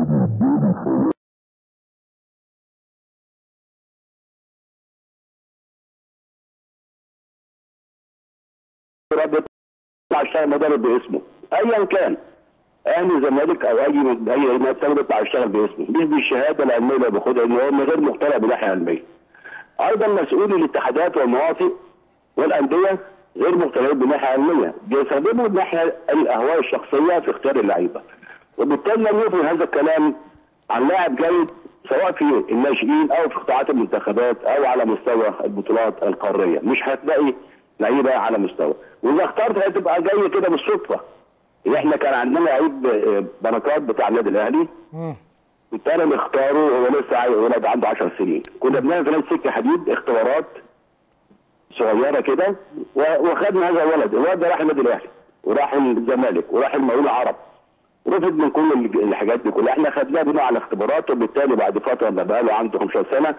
بيطلع يشتغل مدرب باسمه ايا كان اهلي زمالك او اي اي نادي تاني بيطلع يشتغل باسمه مش بالشهاده العلميه اللي بياخدها ان هو غير مقتنع بناحيه علميه. ايضا مسؤولي الاتحادات والمواطن والانديه غير مقتنعين بناحيه علميه بيستخدموا الناحيه الاهواء الشخصيه في اختيار اللعيبه. وبالتالي لم يفرض هذا الكلام عن لاعب جيد سواء في الناشئين او في قطاعات المنتخبات او على مستوى البطولات القاريه، مش هتلاقي لعيبه على مستوى، واذا اخترت هتبقى جايه كده بالصدفه. احنا كان عندنا لعيب آه، بركات بتاع النادي الاهلي بالتالي اللي اختاره هو لسه عيل- ولد عنده 10 سنين كنا بنعمل في نادي سكه حديد اختبارات صغيره كده و- وخدنا هذا الولد الولد ده راح النادي الاهلي وراح الزمالك وراح المقاولين العرب رفض من كل الج- الحاجات دي كلها احنا خدناه بناء على اختبارات وبالتالي بعد فتره لما بقى له عنده 15 سنه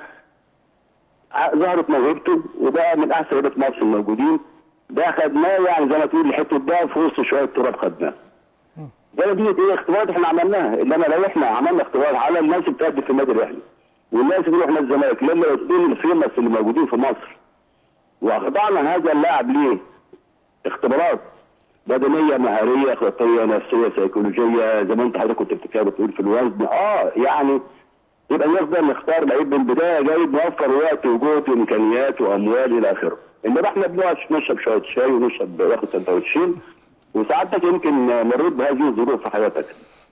ع- ظهرت موهبته وبقى من احسن لعيبه مصر الموجودين ده خدناه يعني زي ما تقول الحته ده في وسط شويه تراب خدناه ده دي ايه اختبارات احنا عملناها انما لو احنا عملنا اختبار على الناس اللي بتأدي في النادي الاهلي والناس اللي بيروحوا نادي الزمالك لما الاثنين الفيمس اللي موجودين في مصر واخضعنا هذا اللاعب ليه اختبارات بدنيه مهاريه اخلاقيه نفسيه سيكولوجيه زي ما انت حضرتك كنت بتتكلم بتقول في الوزن اه يعني يبقى نقدر نختار لعيب من البدايه جيد نوفر وقت وجهد وامكانيات واموال الى اخره انما احنا بنقعد نشرب شويه شاي ونشرب ناخد سندوتشين وسعادتك يمكن مريت بهذه الظروف في حياتك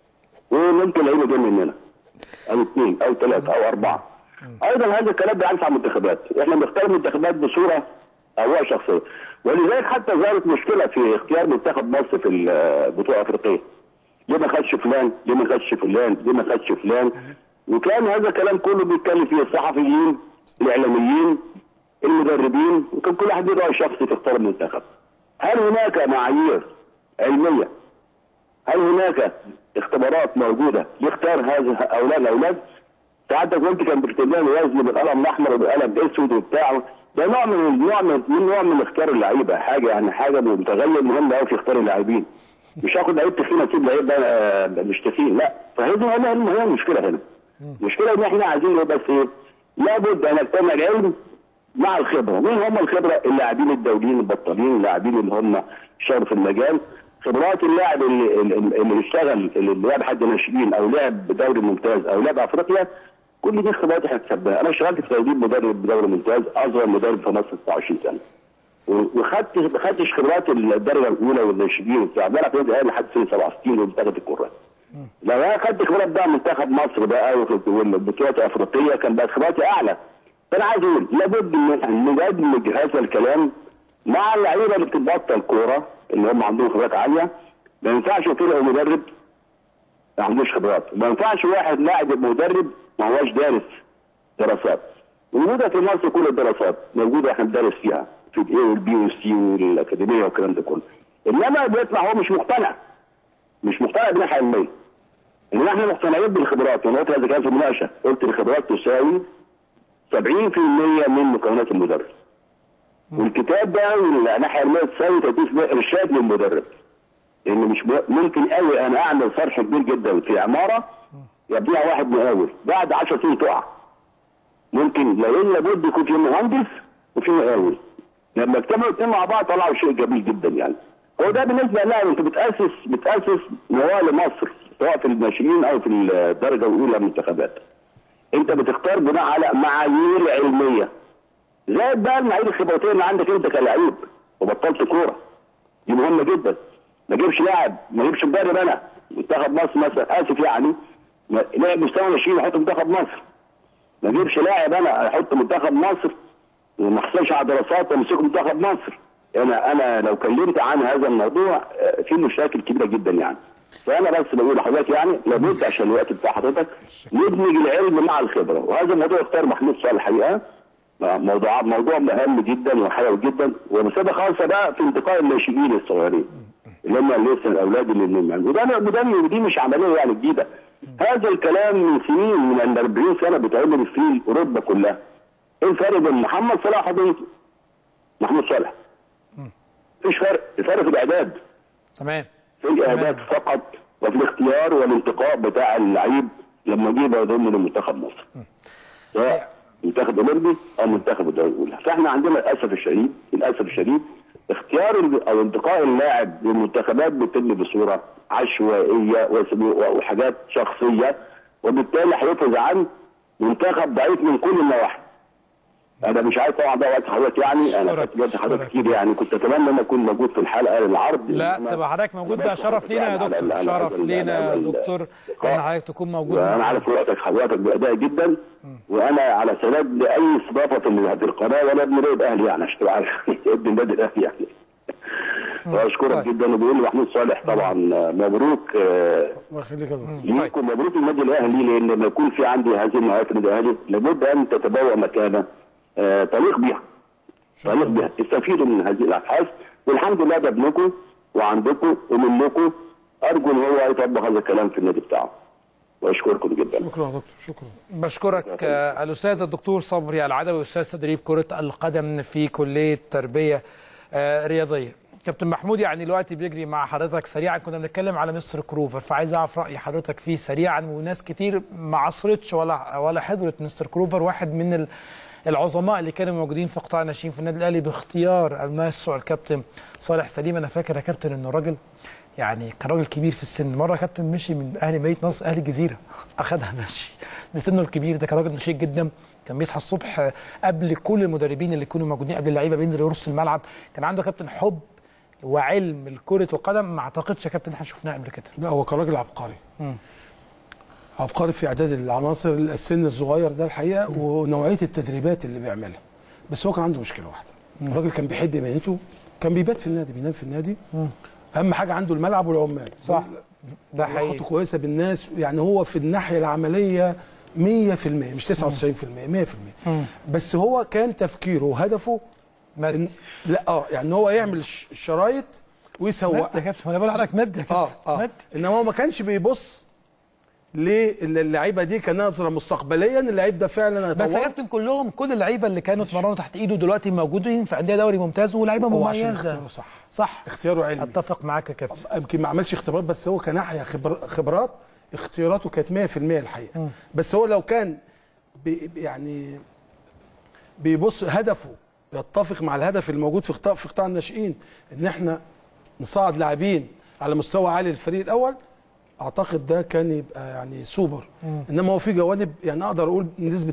وممكن لعيبه جاي مننا او اثنين او ثلاثه او اربعه ايضا هذا الكلام بينفع المنتخبات احنا بنختار المنتخبات بصوره اهواء شخصيه ولذلك حتى ظهرت مشكله في اختيار منتخب مصر في البطوله الافريقيه ليه ما خدش فلان ليه ما خدش فلان ليه ما خدش فلان وكان هذا الكلام كله بيتكلم فيه الصحفيين الاعلاميين المدربين وكان كل واحد له راي شخصي في اختيار المنتخب هل هناك معايير علميه هل هناك اختبارات موجوده لاختيار هذا هؤلاء الاولاد؟ ساعتك قلت كان باختلاف الوزن بالقلم الاحمر وبالقلم الاسود وبتاع ده نوع من نوع من من نوع من اختيار اللعيبه حاجه يعني حاجه متغير مهم قوي في اختيار اللاعبين مش هاخد لعيب تخين اسيب لعيب بقى، آه، مش تخين لا فهذه هي هي المشكله هنا المشكله ان احنا عايزين ايه بس ايه لابد ان نجتمع العلم مع الخبره مين هم الخبره اللاعبين الدوليين البطالين اللاعبين اللي هم اشتغلوا في المجال خبرات اللاعب اللي, اللي اللي اشتغل اللي لعب حد ناشئين او لعب دوري ممتاز او لعب افريقيا كل دي خبرات احنا اكتسبناها انا اشتغلت في تدريب مدرب بدوري ممتاز اصغر مدرب في مصر 29 سنه وخدت ما خدتش خبرات الدرجه الاولى والناشئين وبتاع بلعب في النادي الاهلي لحد سن 67 وبتاخد الكره لو انا خدت خبرات بقى منتخب مصر بقى والبطولات الافريقيه كان بقت خبراتي اعلى فانا عايز اقول لابد ان ندمج هذا الكلام مع اللعيبه اللي بتتبطل كوره اللي هم عندهم خبرات عاليه ما ينفعش فرقه ومدرب ما عندوش خبرات ما ينفعش واحد لاعب يبقى مدرب ما هواش دارس دراسات موجوده في مصر كل الدراسات موجوده احنا بندرس فيها في الاي والبي والسي والاكاديميه والكلام ده كله انما بيطلع هو مش مقتنع مش مقتنع بناحيه علميه انما احنا مقتنعين بالخبرات وانا قلت هذا كان في المناقشه قلت الخبرات تساوي 70% من مكونات المدرب والكتاب ده والناحيه العلميه تساوي 30% ارشاد للمدرب لان مش م- ممكن قوي انا اعمل صرح كبير جدا في عماره يبنيها واحد مقاول بعد 10 سنين تقع ممكن لان لابد يكون في مهندس وفي مقاول لما اجتمعوا الاثنين مع بعض طلعوا شيء جميل جدا يعني هو ده بالنسبه لها انت بتاسس بتاسس نواه لمصر سواء في الناشئين او في الدرجه الاولى المنتخبات انت بتختار بناء على معايير علميه زائد بقى المعايير الخبراتيه اللي عندك انت كلاعب وبطلت كوره دي مهمه جدا ما اجيبش لاعب ما اجيبش مدرب انا منتخب مصر مثلا اسف يعني ما- لاعب مستوى ناشئين احط منتخب مصر ما اجيبش لاعب انا احط منتخب مصر وما احصلش على دراسات وامسكه منتخب مصر انا انا لو كلمت عن هذا الموضوع آه، في مشاكل كبيره جدا يعني فانا بس بقول لحضرتك يعني لابد عشان الوقت بتاع حضرتك ندمج العلم مع الخبره وهذا الموضوع اختار محمود صالح الحقيقه موضوع موضوع مهم جدا وحيوي جدا ومسابقه خاصه بقى في انتقاء الناشئين الصغيرين اللي هم لسه الاولاد اللي من وده وده ودي مش عمليه يعني جديده هذا الكلام من سنين من 40 سنه بيتعمل في اوروبا كلها ايه الفرق بين محمد صلاح وبين محمود صالح؟ مفيش فرق الفرق في الاعداد تمام في الاعداد فقط وفي الاختيار والانتقاء بتاع اللعيب لما جه بقى ضمن لمنتخب مصر سواء منتخب اولمبي او منتخب الدوري الاولى فاحنا عندنا للاسف الشديد للاسف الشديد اختيار ال- او انتقاء اللاعب للمنتخبات بيتم بصوره عشوائيه وس- وحاجات شخصيه وبالتالي هيفرز عن منتخب ضعيف من كل النواحي انا مش عايز طبعا ده وقت حضرتك يعني انا أشكرك. كنت جبت حضرتك أشكرك. كتير يعني كنت اتمنى ان اكون موجود في الحلقه للعرض لا إنما- تبقى حضرتك موجود ده أنا شرف لينا يا يعني على- دكتور على- شرف على- لينا يا على- دكتور ان حضرتك تكون موجود وانا معنا. عارف وقتك حضرتك باداء جدا وانا على سند لاي استضافه من هذه القناه وانا ابن نادي الاهلي يعني عشان تبقى عارف ابن النادي الاهلي يعني واشكرك طيب. جدا وبقول لمحمود صالح طبعا مبروك آه، الله يخليك يا دكتور ليكم مبروك النادي الاهلي لان لما يكون في عندي هذه النوعيه في النادي الاهلي لابد ان تتبوأ مكانه آه، تليق بها تليق بها استفيدوا من هذه الابحاث والحمد لله ده ابنكم وعندكم ومنكم ارجو ان هو يطبق هذا الكلام في النادي بتاعه واشكركم جدا شكرا يا دكتور شكرا بشكرك آه، الاستاذ الدكتور صبري العدوي استاذ تدريب كره القدم في كليه تربيه آه، رياضيه كابتن محمود يعني الوقت بيجري مع حضرتك سريعا كنا بنتكلم على مستر كروفر فعايز اعرف راي حضرتك فيه سريعا وناس كتير ما عصرتش ولا ولا حضرت مستر كروفر واحد من ال- العظماء اللي كانوا موجودين في قطاع الناشئين في النادي الاهلي باختيار الماسترو الكابتن صالح سليم انا فاكر يا كابتن انه راجل يعني كان راجل كبير في السن مره كابتن مشي من اهلي مدينه نصر اهلي الجزيره اخذها ماشي بسنه الكبير ده كان راجل نشيط جدا كان بيصحى الصبح قبل كل المدربين اللي يكونوا موجودين قبل اللعيبه بينزل يرص الملعب كان عنده كابتن حب وعلم لكره القدم ما اعتقدش يا كابتن احنا شفناه قبل كده لا هو كان راجل عبقري عبقري في اعداد العناصر السن الصغير ده الحقيقه ونوعيه التدريبات اللي بيعملها بس هو كان عنده مشكله واحده الراجل كان بيحب مهنته كان بيبات في النادي بينام في النادي اهم حاجه عنده الملعب والعمال صح ده علاقته حقيقي كويسه بالناس يعني هو في الناحيه العمليه 100% مش 99% 100% بس هو كان تفكيره وهدفه مادي إن لا اه يعني هو يعمل ش- شرايط ويسوقها مادي يا كابتن انا بقول لحضرتك مادي يا اه كابتن اه مادي انما هو ما كانش بيبص للعيبه دي كنظره مستقبليا اللعيب ده فعلا بس يا هيطور كابتن كلهم كل اللعيبه اللي كانوا اتمرنوا تحت ايده دلوقتي موجودين في انديه دوري ممتاز ولاعيبه هو عشان مميزه اختياره صح صح اختياره علمي اتفق معاك يا كابتن يمكن ما عملش اختبارات بس هو كناحيه خبر خبرات اختياراته كانت 100% الحقيقه بس هو لو كان بي يعني بيبص هدفه يتفق مع الهدف الموجود في قطاع في قطاع الناشئين ان احنا نصعد لاعبين على مستوى عالي للفريق الاول اعتقد ده كان يبقى يعني سوبر انما هو في جوانب يعني اقدر اقول بنسبه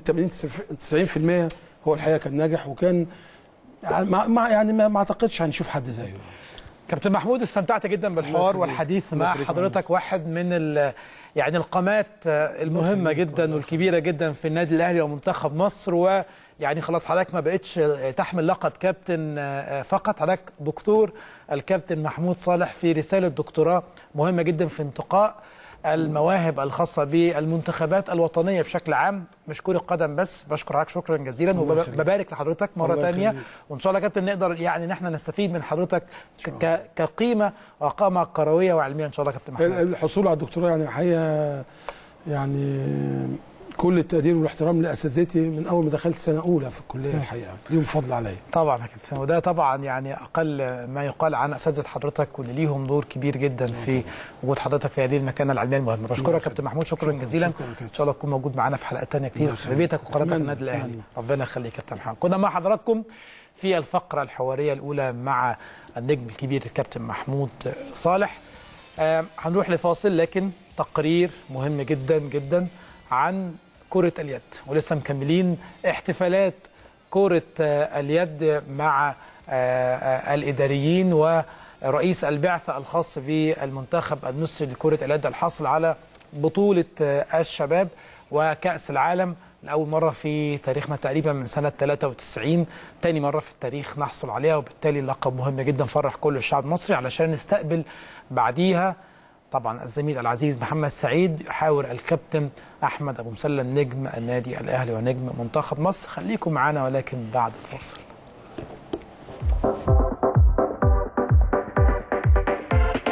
80 90% هو الحقيقه كان ناجح وكان يعني ما ما- يعني ما ما اعتقدش هنشوف حد زيه كابتن محمود استمتعت جدا بالحوار يخليك. والحديث الله مع يخليك حضرتك واحد من ال يعني القامات آه، المهمه جدا والكبيره جدا في النادي الاهلي ومنتخب مصر ويعني خلاص حضرتك ما بقتش آه، تحمل لقب كابتن آه، آه، فقط حضرتك دكتور الكابتن محمود صالح في رساله دكتوراه مهمه جدا في انتقاء المواهب الخاصة بالمنتخبات الوطنية بشكل عام مش كرة قدم بس بشكر حضرتك شكرا جزيلا الله يخليك. وببارك لحضرتك مرة الله تانية يخليك. وان شاء الله يا كابتن نقدر يعني ان احنا نستفيد من حضرتك ك- ك- كقيمه وقامه كرويه وعلميه ان شاء الله يا كابتن محمود الحصول على الدكتوراه يعني الحقيقه يعني كل التقدير والاحترام لاساتذتي من اول ما دخلت سنه اولى في الكليه الحقيقه ليهم فضل عليا طبعا يا كابتن وده طبعا يعني اقل ما يقال عن اساتذه حضرتك واللي ليهم دور كبير جدا في وجود حضرتك في هذه المكانه العلميه المهمه بشكرك يا كابتن محمود شكرا جزيلا شكراً يا كابتن. ان شاء الله تكون موجود معانا في حلقات ثانيه كتير في بيتك وقناتك أتمنى. النادي الاهلي أتمنى. ربنا يخليك يا كابتن محمود كنا مع حضراتكم في الفقره الحواريه الاولى مع النجم الكبير الكابتن محمود صالح آه، هنروح لفاصل لكن تقرير مهم جدا جدا عن كرة اليد ولسه مكملين احتفالات كرة آه، اليد مع آه، آه، الإداريين ورئيس البعثة الخاص بالمنتخب المصري لكرة اليد الحاصل على بطولة آه، الشباب وكأس العالم لأول مرة في تاريخنا تقريبا من سنة 93 تاني مرة في التاريخ نحصل عليها وبالتالي لقب مهم جدا فرح كل الشعب المصري علشان نستقبل بعديها طبعا الزميل العزيز محمد سعيد يحاور الكابتن احمد ابو مسلم نجم النادي الاهلي ونجم منتخب مصر خليكم معانا ولكن بعد الفاصل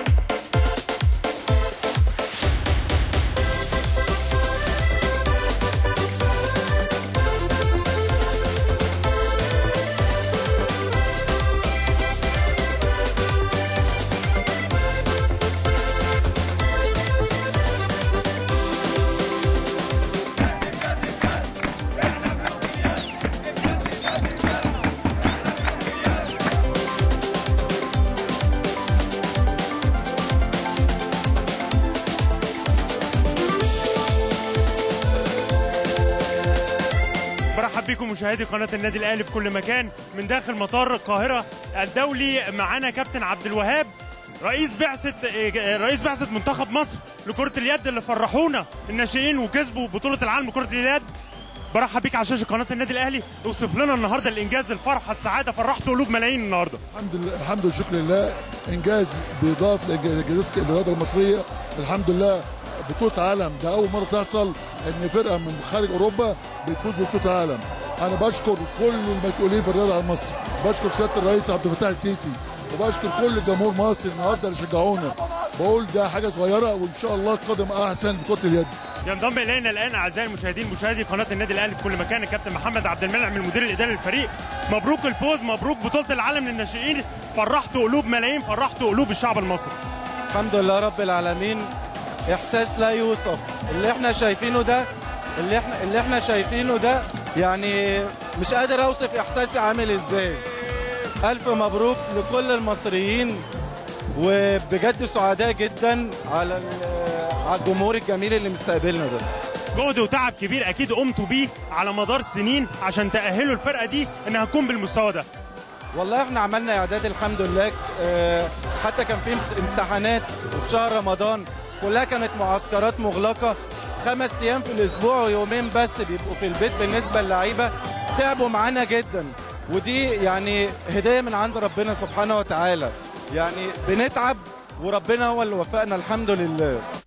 بكم مشاهدي قناه النادي الاهلي في كل مكان من داخل مطار القاهره الدولي معانا كابتن عبد الوهاب رئيس بعثه رئيس بعثه منتخب مصر لكره اليد اللي فرحونا الناشئين وكسبوا بطوله العالم لكره اليد برحب بيك على شاشه قناه النادي الاهلي اوصف لنا النهارده الانجاز الفرحه السعاده فرحت قلوب ملايين النهارده الحمد لله الحمد لله شكر لله انجاز بيضاف لانجازات الرياضه المصريه الحمد لله بطوله عالم ده اول مره تحصل ان فرقه من خارج اوروبا بتفوز ببطوله عالم انا بشكر كل المسؤولين في الرياضه على مصر بشكر سياده الرئيس عبد الفتاح السيسي وبشكر كل جمهور مصر النهارده اللي شجعونا بقول ده حاجه صغيره وان شاء الله القادم احسن في كره اليد ينضم الينا الان اعزائي المشاهدين مشاهدي قناه النادي الاهلي في كل مكان الكابتن محمد عبد المنعم المدير الاداري للفريق مبروك الفوز مبروك بطوله العالم للناشئين فرحتوا قلوب ملايين فرحتوا قلوب الشعب المصري الحمد لله رب العالمين احساس لا يوصف اللي احنا شايفينه ده اللي احنا اللي احنا شايفينه ده يعني مش قادر اوصف احساسي عامل ازاي الف مبروك لكل المصريين وبجد سعداء جدا على ال- على الجمهور الجميل اللي مستقبلنا ده جهد وتعب كبير اكيد قمتوا بيه على مدار سنين عشان تاهلوا الفرقه دي انها تكون بالمستوى ده والله احنا عملنا اعداد الحمد لله اه، حتى كان في امتحانات في شهر رمضان كلها كانت معسكرات مغلقه خمس ايام في الاسبوع ويومين بس بيبقوا في البيت بالنسبه للعيبه تعبوا معانا جدا ودي يعني هديه من عند ربنا سبحانه وتعالى يعني بنتعب وربنا هو اللي وفقنا الحمد لله